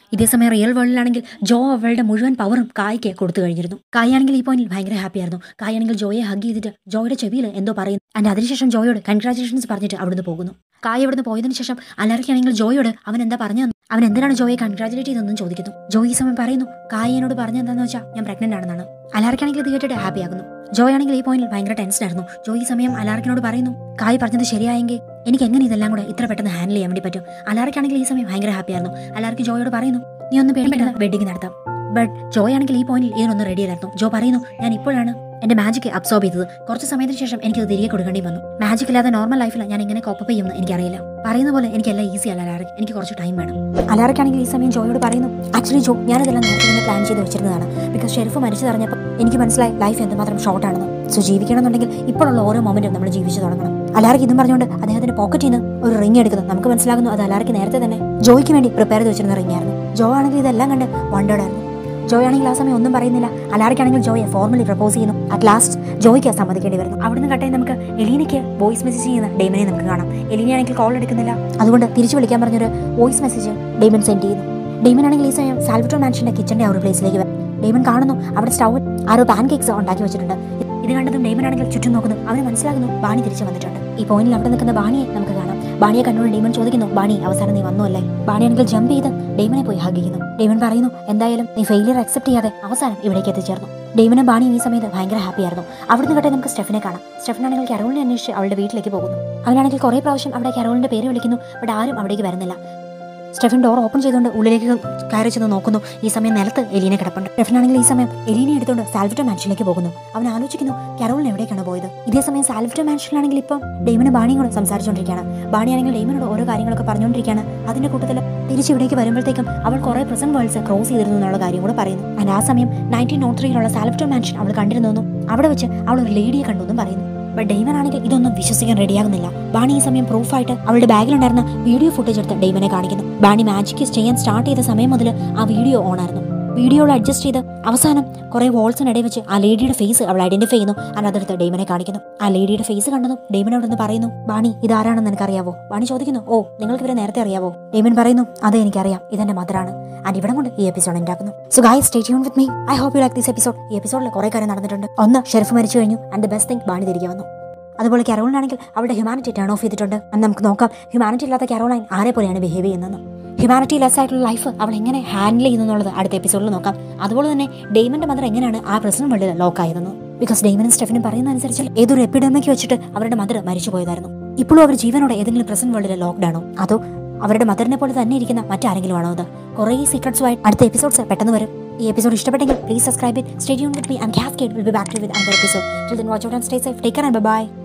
ഇതേസമയം റിയൽ വേൾഡിലാണെങ്കിൽ ജോ അവളുടെ മുഴുവൻ പവറും കായ്ക്ക് കൊടുത്തു കഴിഞ്ഞിരുന്നു കായാണെങ്കിൽ ഈ പോയിന്റിൽ ഭയങ്കര ഹാപ്പി ആയിരുന്നു കായാണെങ്കിൽ ജോയെ ഹഗ് ചെയ്തിട്ട് ജോയുടെ ചെവിയിൽ എന്തോ പറയുന്നു ആൻഡ് അതിനുശേഷം ജോയോട് കൺഗ്രാറ്റുലേഷൻസ് പറഞ്ഞിട്ട് അവിടുന്ന് പോകുന്നു കായ് അവിടുന്ന് പോയതിനു ശേഷം അലർക്കാണെങ്കിൽ ജോയോട് അവൻ എന്താ പറഞ്ഞു അവൻ എന്തിനാണ് ജോയെ കൺഗ്രാറ്റുലേറ്റ് ചെയ്തതെന്നും ചോദിക്കുന്നു ജോ ഈ സമയം പറയുന്നു കായ് എന്നോട് പറഞ്ഞ എന്താണെന്ന് വെച്ചാൽ ഞാൻ പ്രഗ്നന്റ് ആണെന്നാണ് അലാർക്കാണെങ്കിൽ ഇത് കേട്ടിട്ട് ഹാപ്പി ആകുന്നു ജോയ് ആണെങ്കിൽ ഈ പോയിന്റിൽ ഭയങ്കര ടെൻഷൻ ആയിരുന്നു ജോ ഈ സമയം അലാർക്കിനോട് പറയുന്നു കായ് പറഞ്ഞത് ശരിയായെങ്കിൽ എനിക്ക് എങ്ങനെ ഇതെല്ലാം കൂടെ ഇത്ര പെട്ടെന്ന് ഹാൻഡിൽ ചെയ്യാൻ വേണ്ടി പറ്റും അലാർക്കാണെങ്കിൽ ഈ സമയം ഭയങ്കര ഹാപ്പി ആയിരുന്നു അലാർക്ക് ജോയോട് പറയുന്നു നീ ഒന്ന് പേടിക്കണ്ട വെഡിങ് നടത്താം ബട്ട് ജോയ് ആണെങ്കിൽ ഈ പോയിന്റിൽ ഇതിനൊന്നും റെഡി അല്ലായിരുന്നു ജോ പറയുന്നു ഞാൻ ഇപ്പോഴാണ് എന്റെ മാജിക് അബ്സോർബ് ചെയ്തത് കുറച്ച് സമയത്തിന് ശേഷം എനിക്ക് ഇത് തിരികെ കൊടുക്കേണ്ടി വന്നു മാജിക് ഇല്ലാതെ നോർമൽ ലൈഫിൽ ഞാൻ എങ്ങനെ കോപ്പ് ചെയ്യുമെന്ന് എനിക്കറിയില്ല പറയുന്ന പോലെ എനിക്ക് എല്ലാം ഈസി അല്ല അലാറിക് എനിക്ക് കുറച്ച് ടൈം വേണം അലാറിക്കാണെങ്കിൽ ഈ സമയം ജോയോട് പറയുന്നു ആക്ച്വലി ജോ ഞാനിതെല്ലാം നേരത്തെ തന്നെ പ്ലാൻ ചെയ്ത് വെച്ചിരുന്നതാണ് ബിക്കോസ് ഷെരീഫ് മരിച്ചു പറഞ്ഞപ്പോൾ എനിക്ക് മനസ്സിലായി ലൈഫ് എന്തുമാത്രം ഷോർട്ട് ആണെന്ന് സോ ജീവിക്കണമെന്നുണ്ടെങ്കിൽ ഇപ്പോഴുള്ള ഓരോ മൊമെന്റും നമ്മൾ ജീവിച്ചു തുടങ്ങണം അലാറിക്ക് ഇതും പറഞ്ഞുകൊണ്ട് അദ്ദേഹത്തിന്റെ പോക്കറ്റിൽ നിന്ന് ഒരു റിംഗ് എടുക്കുന്നു നമുക്ക് മനസ്സിലാകുന്നു അത് അലാറിക്ക് നേരത്തെ തന്നെ ജോയ്ക്ക് വേണ്ടി പ്രിപ്പയർ ചെയ്ത് വെച്ചിരുന്ന റിംഗ് ആയിരുന്നു ജോ ആണെങ്കിൽ ഇതെല്ലാം കണ്ട് വണ്ടേഡ് ആയിരുന്നു ജോയ് ആണെങ്കിൽ ആ സമയം ഒന്നും പറയുന്നില്ല അലാറിക്കാണെങ്കിൽ ജോയെ ഫോർമലി പ്രപ്പോസ് ചെയ്യുന്നു അറ്റ് ലാസ്റ്റ് ജോയ്ക്ക് സമ്മതിക്കേണ്ടി വരുന്നു അവിടുന്ന് കട്ടേ നമുക്ക് എലീനയ്ക്ക് വോയിസ് മെസ്സേജ് ചെയ്യുന്ന ഡെയ്മനെ നമുക്ക് കാണാം എലീനയാണെങ്കിൽ കോൾ എടുക്കുന്നില്ല അതുകൊണ്ട് തിരിച്ചു വിളിക്കാൻ പറഞ്ഞൊരു വോയിസ് മെസ്സേജ് ഡെയ്മൻ സെൻഡ് ചെയ്യുന്നു ഡെയ്മൻ ആണെങ്കിൽ ഈ സമയം സാൽവറ്റോ മാൻഷന്റെ കിച്ചന്റെ ആ ഒരു പ്ലേസിലേക്ക് വരും ഡെയ്മൻ കാണുന്നു അവിടെ സ്റ്റൗവിൽ ആരോ പാൻ കേക്ക്സ് ഉണ്ടാക്കി വെച്ചിട്ടുണ്ട് ഇത് കണ്ടതും ഡെയ്മൻ ആണെങ്കിൽ ചുറ്റും നോക്കുന്നു അവന് മനസ്സിലാകുന്നു ബാണി തിരിച്ചു വന്നിട്ടുണ്ട് ഈ പോയിന്റിൽ അവിടെ നിൽക്കുന്ന ബാണിയെ നമുക്ക് കാണാം ബാണിയെ കണ്ടുകൊണ്ട് ഡെയ്മൻ ചോദിക്കുന്നു ബാണി അവസാനം നീ വന്നു അല്ലേ ബാണിയാണെങ്കിൽ ജമ്പ് ചെയ്ത് ഡെയ്മനെ പോയി ഹഗ് ചെയ്യുന്നു ഡെയ്മൻ പറയുന്നു എന്തായാലും നീ ഫെയിലിയർ അക്സെപ്റ്റ് ചെയ്യാതെ അവസാനം ഇവിടേക്ക് എത്തിച്ചേർന്നു ഡെയ്മനും ബാണിയും ഈ സമയത്ത് ഭയങ്കര ഹാപ്പി ആയിരുന്നു അവിടുന്ന് കട്ടെ നമുക്ക് സ്റ്റെഫിനെ കാണാം സ്റ്റെഫനാണെങ്കിൽ കരോളിനെ അന്വേഷിച്ച് അവളുടെ വീട്ടിലേക്ക് പോകുന്നു അവനാണെങ്കിൽ കുറേ പ്രാവശ്യം അവിടെ കരോളിന്റെ പേര് വിളിക്കുന്നു ബട്ട് ആരും അവിടേക്ക് വരുന്നില്ല സ്റ്റെഫൻ ഡോർ ഓപ്പൺ ചെയ്തുകൊണ്ട് ഉള്ളിലേക്ക് കയറി ചെന്ന് നോക്കുന്നു ഈ സമയം നിലത്ത് എലീനെ കിടപ്പുണ്ട് സ്റ്റെഫനാണെങ്കിൽ ഈ സമയം എലീനെ എടുത്തുകൊണ്ട് സാൽവിറ്റോ മാൻഷനിലേക്ക് പോകുന്നു അവൻ ആലോചിക്കുന്നു കരോളിന് എവിടേക്കാണ് പോയത് ഇതേ സമയം സാൽവിറ്റോ മാൻഷനിലാണെങ്കിൽ ഇപ്പം ഡെയ്മന് ബാണിയും കൂടെ സംസാരിച്ചുകൊണ്ടിരിക്കുകയാണ് ബാണിയാണെങ്കിൽ ഡെയ്മനോട് ഓരോ കാര്യങ്ങളൊക്കെ പറഞ്ഞുകൊണ്ടിരിക്കുകയാണ് അതിന്റെ കൂട്ടത്തിൽ തിരിച്ച് ഇവിടേക്ക് വരുമ്പോഴത്തേക്കും അവൾ കുറെ പ്രസന്റ് വേൾഡ്സ് ക്രോസ് ചെയ്തിരുന്നു എന്നുള്ള കാര്യം കൂടെ പറയുന്നു ആൻഡ് ആ സമയം നയൻറ്റീൻ നോട്ട് ത്രീയിലുള്ള സാൽവിറ്റോ മാൻഷൻ അവൾ കണ്ടിരുന്നു അവിടെ വെച്ച് അവൾ ഒരു ലേഡിയെ കണ്ടു എന്നും പറയുന്നു ബട്ട് ഡെയ്മൻ ആണെങ്കിൽ ഇതൊന്നും വിശ്വസിക്കാൻ റെഡിയാകുന്നില്ല ബാണി ഈ സമയം പ്രൂഫായിട്ട് അവളുടെ ബാഗിലുണ്ടായിരുന്ന വീഡിയോ ഫുട്ടേജ് എടുത്ത് ഡെയ്മനെ കാണിക്കുന്നു ബാണി മാജിക് ചെയ്യാൻ സ്റ്റാർട്ട് ചെയ്ത സമയം മുതൽ ആ വീഡിയോ ഓൺ ആയിരുന്നു വീഡിയോയിൽ അഡ്ജസ്റ്റ് ചെയ്ത് അവസാനം കുറെ വോൾസിനിടയിൽ വെച്ച് ആ ലേഡിയുടെ ഫേസ് അവൾ ഐഡന്റിഫൈ ചെയ്യുന്നു and അതെടുത്ത് ഡെയ്മനെ കാണിക്കുന്നു ആ ലേഡിയുടെ ഫേസ് കണ്ടതും ഡെയ്മൻ അവിടെ നിന്ന് പറയുന്നു ബാണി ഇതാരാണെന്ന് നിനക്കറിയാവോ ബാണി ചോദിക്കുന്നു ഓ നിങ്ങൾക്ക് ഇവരെ നേരത്തെ അറിയാവോ ഡെയ്മൻ പറയുന്നു അതെ എനിക്കറിയാം ഇതെന്റെ മദറാണ് ആൻഡ് ഇവിടെ കൊണ്ട് ഈ എപ്പിസോഡ് ഉണ്ടാക്കുന്നു so guys stay tune with me I hope you like this episode ഈ എപ്പിസോഡിൽ കുറെ കാര്യം നടന്നിട്ടുണ്ട് ഒന്ന് ഷെറിഫ് മരിച്ചു കഴിഞ്ഞു and the best thing Bonnie തിരികെ വന്നു അതുപോലെ കരോളിനാണെങ്കിൽ അവളുടെ ഹ്യൂമാനിറ്റി ടേൺ ഓഫ് ചെയ്തിട്ടുണ്ട് അന്ന് നമുക്ക് നോക്കാം ഹ്യൂമാനിറ്റി ഇല്ലാത്ത കരോളൈൻ ആരെ പോലെയാണ് ബിഹേവ് ചെയ്യുന്നത് ഹ്യൂമാനിറ്റി ലെസ് ആയിട്ടുള്ള ലൈഫ് അവൾ എങ്ങനെ ഹാൻഡിൽ ചെയ്യുന്നു എന്നുള്ളത് അടുത്ത എപ്പിസോഡിൽ നോക്കാം അതുപോലെ തന്നെ ഡെയ്മന്റെ മദർ എങ്ങനെയാണ് ആ പ്രസിഡന്റ് വേൾഡിൽ ലോക്ക് ആയതെന്ന് ബിക്കോസ് ഡെയ്മനും സ്റ്റെഫിനും പറയുന്ന അനുസരിച്ച് ഏതൊരു എപ്പിഡമിക്ക് വെച്ചിട്ട് അവരുടെ മദർ മരിച്ചു പോയതായിരുന്നു ഇപ്പോഴും അവർ ജീവനോടെ ഏതെങ്കിലും പ്രസന്റ് വേൾഡിൽ ലോക്ക്ഡ് ആണോ അതോ അവരുടെ മദറിനെ പോലെ തന്നെ ഇരിക്കുന്ന മറ്റാരെങ്കിലും ആണോ അത് കുറേ സീക്രട്സുമായി അടുത്ത എപ്പിസോഡ്സ് പെട്ടെന്ന് വരും ഈ എപ്പിസോഡ് ഇഷ്ടപ്പെട്ടെങ്കിൽ please subscribe it stay tune with me am Cascade will be back to with another episode till then watch out and stay safe take care and by